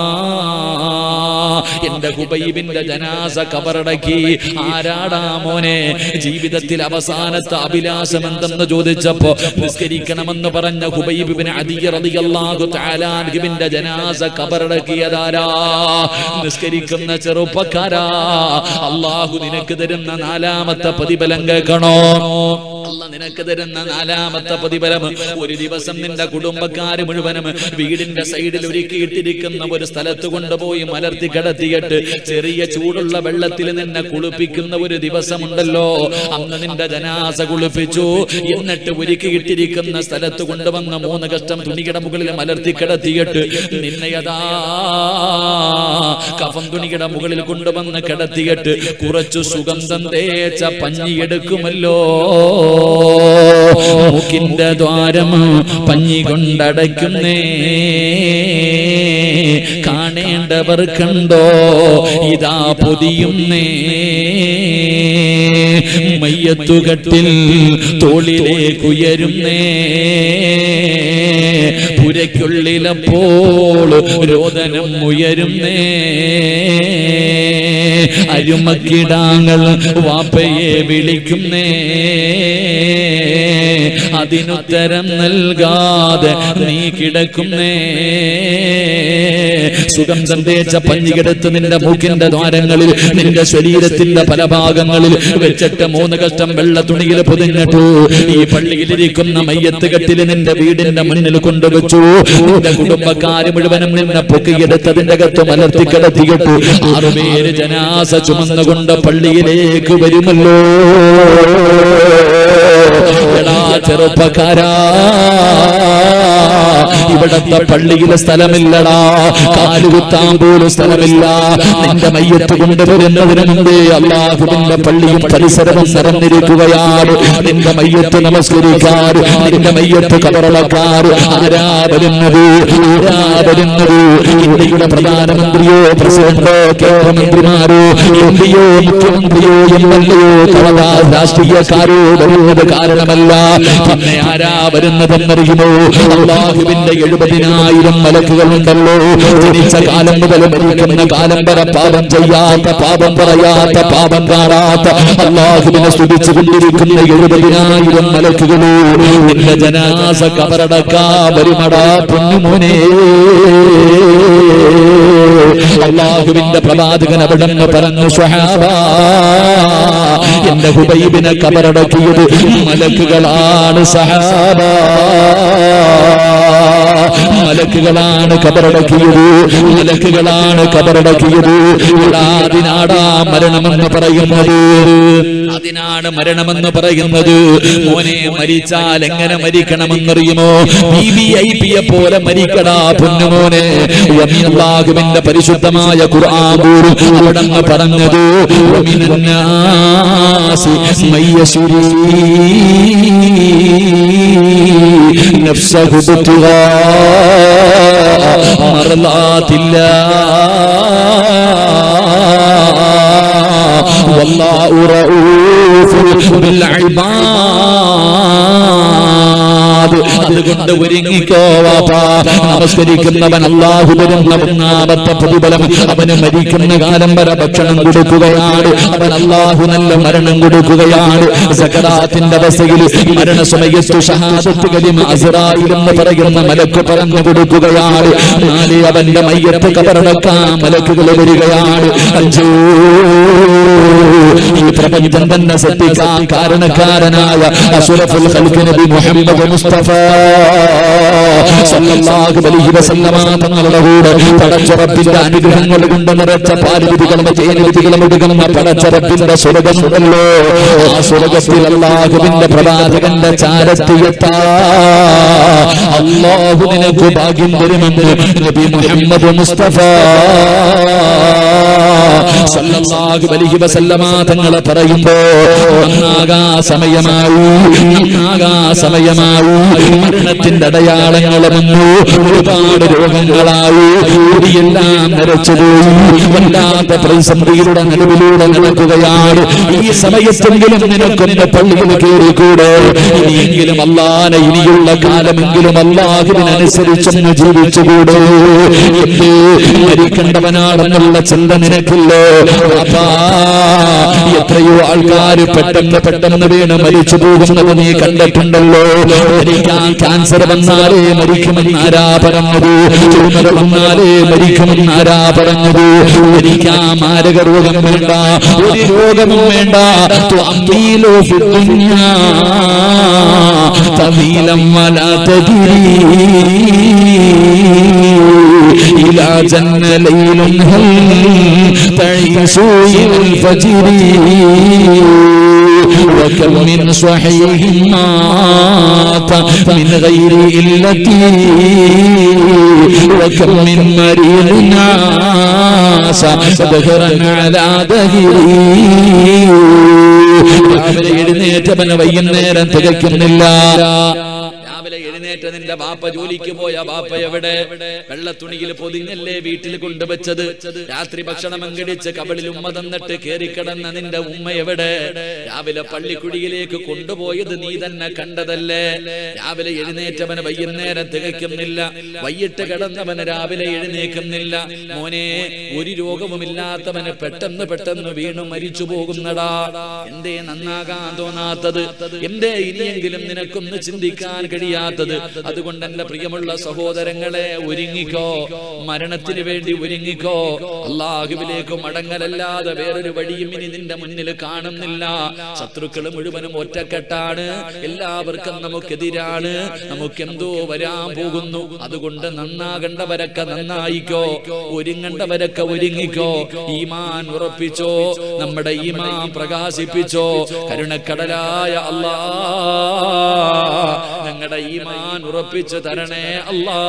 എന്റെ ഹുബൈബിന്റെ ജനാസ കബറടക്കി ആരാടാ മോനെ ജീവിതത്തിൽ അവസാനത്തെ അഭിലാഷം എന്തെന്ന് ചോദിച്ചപ്പോ നിസ്കരിക്കണമെന്ന് പറഞ്ഞ ഹുബൈബിന് അദിയറിയാഹു താലാൻഹിബിന്റെ ജനാസ കബറടക്കിയതാരാ നിസ്കരിക്കുന്ന ചെറുപ്പക്കാരാ അള്ളാഹു നിനക്ക് തരുന്ന നാലാമത്തെ പ്രതിഫലം കേൾക്കണോ അല്ല നിനക്ക് തരുന്ന നാലാമത്തെ പ്രതിഫലം ഒരു ദിവസം നിന്റെ കുടുംബക്കാര് മുഴുവനും വീടിന്റെ സൈഡിൽ ഒരുക്കിയിട്ടിരിക്കുന്ന ഒരു സ്ഥലത്ത് കൊണ്ടുപോയി മലർത്തി കിടത്തിയിട്ട് ചെറിയ ചൂടുള്ള വെള്ളത്തിൽ നിന്നെ കുളിപ്പിക്കുന്ന ഒരു ദിവസമുണ്ടല്ലോ അന്ന് നിന്റെ ജനാസ കുളിപ്പിച്ചു എന്നിട്ട് ഒരുക്കിയിട്ടിരിക്കുന്ന സ്ഥലത്ത് കൊണ്ടുവന്ന മൂന്ന് കഷ്ടം തുണിയുടെ മുകളിൽ മലർത്തി കിടത്തിയിട്ട് നിന്നെ യഥാ കഫം തുണിയുടെ മുകളിൽ കൊണ്ടുവന്ന് കിടത്തിയിട്ട് കുറച്ചു സുഗന്ധം തേച്ച പഞ്ഞിയെടുക്കുമല്ലോ മൂക്കിന്റെ ദ്വാരം പഞ്ഞി കൊണ്ടടയ്ക്കുന്നേ കാണേണ്ടവർ കണ്ടോ ഇതാ പൊതിയുന്നേ മയ്യത്തുകട്ടിൽ തോളിലേക്കുയരുന്നേ പുരയ്ക്കുള്ളിലപ്പോൾ രോദനം ഉയരുന്നേ അരുമക്കിടാങ്ങൾ വാപ്പയെ വിളിക്കുന്നേ അതിനുത്തരം നൽകാതെ നീ കിടക്കുന്നേ സുഗന്ധം തേച്ച പഞ്ഞികെടുത്ത് നിന്റെ മൂക്കിന്റെ ദ്വാരങ്ങളിൽ നിന്റെ ശരീരത്തിന്റെ പല ഭാഗങ്ങളിൽ വെച്ചിട്ട് മൂന്ന് കഷ്ടം വെള്ള തുണിയിൽ പൊതിഞ്ഞിട്ടു ഈ പള്ളിയിലിരിക്കുന്ന മയ്യത്ത് കെട്ടിൽ നിന്റെ വീടിന്റെ മുന്നിൽ കൊണ്ടുവച്ചു നിന്റെ കുടുംബക്കാര് മുഴുവനും നിന്നെ പൊക്കിയെടുത്തതിന്റെ അകത്ത് മലർത്തി കിടത്തിയിട്ടു ആറുപേര് ജനാസ ചുമന്നുകൊണ്ട് പള്ളിയിലേക്ക് വരുമല്ലോ എടാ ചെറുപ്പക്കാരാ ഇവിടത്തെ പള്ളിയിലെ സ്ഥലമില്ലടാ കാലുകുത്താൻ പോലും സ്ഥലമില്ല നിന്റെ മയ്യത്ത് കൊണ്ടുവരുന്നതിന് മുമ്പേ അള്ളാഹുവിന്റെ പള്ളിയും പരിസരവും നിറഞ്ഞിരിക്കുകയാണ് നിന്റെ മയ്യത്ത് നമസ്കരിക്കാർ നിന്റെ മയ്യത്ത് കബറളക്കാർ ആരാ വരുന്നത് ആരാ വരുന്നത് ഇന്ത്യയുടെ പ്രധാനമന്ത്രിയോ പ്രസിഡന്റോ കേന്ദ്രമന്ത്രിമാരോ എംപിയോ മുഖ്യമന്ത്രിയോ എം എൽ എയോ കളവ രാഷ്ട്രീയക്കാരോ വരുന്നത് കാരണമല്ല പിന്നെ ആരാ വരുന്നതെന്നറിയുമോ അള്ളാഹുവിന്റെ എഴുപതിനായിരം മലക്കുകളുണ്ടല്ലോ ജനിച്ച കാലം മുതൽ മരിക്കുന്ന കാലം വരെ പാപം ചെയ്യാത്ത പാപം പറയാത്ത പാപം കാണാത്ത അള്ളാഹുവിനെ സ്തുതിച്ചു കൊണ്ടിരിക്കുന്ന എഴുപതിനായിരം മലക്കുകളോ നിന്റെ ജനാസ കബറടക്കാ വരുമടാ പൊന്നുമോനെ അള്ളാഹുവിന്റെ പ്രവാചകൻ അവിടെ നിന്ന് പറഞ്ഞു സ്വഹാബ എന്റെ ഹുബൈബിനെ കബറടക്കിയത് മലക്കുകളാണ് സഹാബ മലക്കുകളാണ് കബറടക്കിയത് മലക്കുകളാണ് കബറടക്കിയത് എടാ, അതിനാടാ മരണമെന്ന് പറയുന്നത് അതിനാണ് മരണമെന്ന് പറയുന്നത് മോനെ മരിച്ചാൽ എങ്ങനെ മരിക്കണമെന്നറിയുമോ ബി വി ഐ പിയെ പോലെ മരിക്കടാ പൊന്നുമോനെ അള്ളാഹുവിന്റെ പരിശുദ്ധമായ ഖുർആൻ പോലും അവിടങ്ങ് പറഞ്ഞത് വമിനന്നാസി മയ്യശുരീ نفسه ابتغاء مرضات الله والله رؤوف بالعباد അതുകൊണ്ട് ഒരുങ്ങിക്കോ വാപ്പാ നമസ്കരിക്കുന്നവൻ അള്ളാഹു തരുന്ന ഒന്നാമത്തെ പ്രതിഫലം അവന് മരിക്കുന്ന കാലം വരെ ഭക്ഷണം കൊടുക്കുകയാണ് അവൻ അള്ളാഹു നല്ല മരണം കൊടുക്കുകയാണ് സക്കറാത്തിന്റെ അവസ്ഥയിൽ മരണസമയത്തു ഷഹാദത്ത് കലിമ അസ്റായിൽ എന്ന് പറയുന്ന മലക്ക് പറഞ്ഞു കൊടുക്കുകയാണ് നാളെ അവന്റെ മയ്യത്ത് കബറടക്കാൻ മലക്കുകൾ വരികയാണ് അഞ്ചോ ഈ പ്രപഞ്ചം തന്നെ സൃഷ്ടിക്കാൻ കാരണക്കാരനായ അസുറഫുൽ ഖൽഖ് നബി മുഹമ്മദ് മുസ്തഫ സല്ലല്ലാഹു അലൈഹി വസല്ലമ തങ്ങളുടെ കൂടെ പടച്ചുറപ്പിന്റെ അനുഗ്രഹങ്ങൾ കൊണ്ട് നിറച്ച പാലുവിധികളും ജയനിധികളും എടുക്കുന്ന പടച്ചുറപ്പിന്റെ സ്വർഗമുണ്ടല്ലോ ആ സ്വർഗത്തിൽ അള്ളാഹുവിന്റെ പ്രവാചകന്റെ ചാരത്തിയെത്താ അള്ളാഹു നിനക്ക് ഭാഗ്യം തരുമെന്ന് നബി മുഹമ്മദ് മുസ്തഫ സല്ലല്ലാഹു അലൈഹി വസല്ലമ തങ്ങൾ പറയുമ്പോ നന്നാകാ സമയമായി നന്നാകാ സമയമായി മരണത്തിന്റെ അടയാളങ്ങൾ വന്നു ഒരുപാട് രോഗങ്ങളായി എല്ലാം നിരച്ചുപോയി വല്ലാത്ത പ്രതിസന്ധിയുടെ നിലവിലൂടെ നടക്കുകയാണ് ഈ സമയത്തെങ്കിലും നിനക്കൊന്ന് പള്ളിയിൽ കയറിക്കൂടെ ഇനിയെങ്കിലും അല്ലാതെ ഇനിയുള്ള കാലമെങ്കിലും അള്ളാഹുവിനനുസരിച്ചൊന്ന് ജീവിച്ചുകൂടെ എന്തേ മരിക്കേണ്ടവനാണെന്നുള്ള ചിന്ത നിനക്കില്ലേ അപ്പാ എത്രയോ ആൾക്കാർ പെട്ടെന്ന് പെട്ടെന്ന് വീണ് മരിച്ചു പോകുന്നത് നീ കണ്ടിട്ടുണ്ടല്ലോ ക്യാൻസർ വന്നാലേ മരിക്കുമെന്ന് ആരാ പറഞ്ഞത് ട്യൂമർ വന്നാലേ മരിക്കുമെന്ന് ആരാ പറഞ്ഞത് മരിക്കാൻ മാരക രോഗം വേണ്ട ഒരു രോഗവും വേണ്ട തുഅമ്മീലു ഫിദ്ദുനിയാ തവീലം വലാ തദിരി إلى جن ليل هل تعيش إلى الفجر وكم من صحيح مات من غير إلة وكم من مريض عاش دهرا على دهره രാവിലെ എഴുന്നേറ്റവന് വൈകുന്നേരം തികയ്ക്കുന്നില്ല രാവിലെ എഴുന്നേറ്റ് നിന്റെ ബാപ്പ ജോലിക്ക് പോയ ബാപ്പ എവിടെ വെള്ള തുണിയിൽ പൊതിഞ്ഞല്ലേ വീട്ടിൽ കൊണ്ടുവച്ചത് രാത്രി ഭക്ഷണം അങ്കടിച്ച് കബളിൽ ഉമ്മ തന്നിട്ട് കേറിക്കിടന്ന നിന്റെ ഉമ്മ എവിടെ രാവിലെ പള്ളിക്കുടിയിലേക്ക് കൊണ്ടുപോയത് നീ തന്നെ കണ്ടതല്ലേ രാവിലെ എഴുന്നേറ്റവന് വൈകുന്നേരം തികയ്ക്കുന്നില്ല വൈകിട്ട് കിടന്നവന് രാവിലെ എഴുന്നേക്കുന്നില്ല മോനെ ഒരു രോഗവുമില്ലാത്തവന് പെട്ടെന്ന് പെട്ടെന്ന് വീണു മരിച്ചു പോകുന്നടാ എന്തേ നന്നാകാൻ തോന്നാത്തത് എന്തേ ഇനിയെങ്കിലും നിനക്കൊന്ന് ചിന്തിക്കാൻ കഴിയാത്തത് അതുകൊണ്ട് എന്റെ പ്രിയമുള്ള സഹോദരങ്ങളെ ഒരുങ്ങിക്കോ മരണത്തിന് വേണ്ടി ഒരുങ്ങിക്കോ അള്ളാഹുവിലേക്ക് മടങ്ങലല്ലാതെ വേറൊരു വഴിയും ഇനി നിന്റെ മുന്നിൽ കാണുന്നില്ല ശത്രുക്കൾ മുഴുവനും ഒറ്റക്കെട്ടാണ് എല്ലാവർക്കും നമുക്കെതിരാണ് നമുക്കെന്തോ വരാൻ പോകുന്നു അതുകൊണ്ട് നന്നാകേണ്ടവരൊക്കെ നന്നായിക്കോ ഒരുങ്ങേണ്ടവരൊക്കെ ഒരുങ്ങിക്കോ ഈമാൻ ഉറപ്പിച്ചോ നമ്മുടെ ഈമാൻ പ്രകാശിപ്പിച്ചോ കരുണക്കടലായ അല്ലാ ഞങ്ങളുടെ ഈമാൻ ഉറപ്പിച്ചു തരണേ അല്ലാ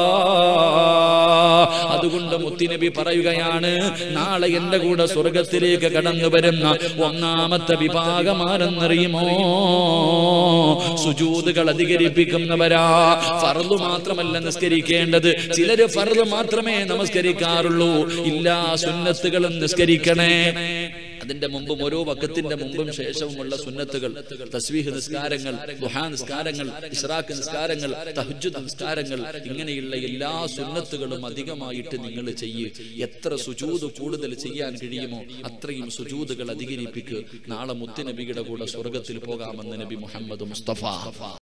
അതുകൊണ്ട് മുത്തിനബി പറയുകയാണ് നാളെ എന്റെ കൂടെ സ്വർഗത്തിലേക്ക് കടന്നു വരുന്ന ഒന്നാമത്തെ വിഭാഗം ആരെന്നറിയുമോ സുജൂതുകൾ അധികരിപ്പിക്കുന്നവരാ ഫർദ് മാത്രമല്ല നിസ്കരിക്കേണ്ടത് ചിലര് ഫർദ് മാത്രമേ നമസ്കരിക്കാറുള്ളൂ ഇല്ലാ സുന്നത്തുകളും നിസ്കരിക്കണേ അതിന്റെ മുമ്പും ഓരോ വക്കത്തിന്റെ മുമ്പും ശേഷവുമുള്ള സുന്നത്തുകൾ തസ്വീഹ് നിസ്കാരങ്ങൾ ദുഹാ നിസ്കാരങ്ങൾ ഇഷ്റാഖ് നിസ്കാരങ്ങൾ തഹജ്ജുദ് നിസ്കാരങ്ങൾ ഇങ്ങനെയുള്ള എല്ലാ സുന്നത്തുകളും അധികമായിട്ട് നിങ്ങൾ ചെയ്യ് എത്ര സുജൂത് കൂടുതൽ ചെയ്യാൻ കഴിയുമോ അത്രയും സുജൂതുകൾ അധികരിപ്പിക്ക് നാളെ മുത്തുനബിയുടെ കൂടെ സ്വർഗത്തിൽ പോകാമെന്ന് നബി മുഹമ്മദ് മുസ്തഫ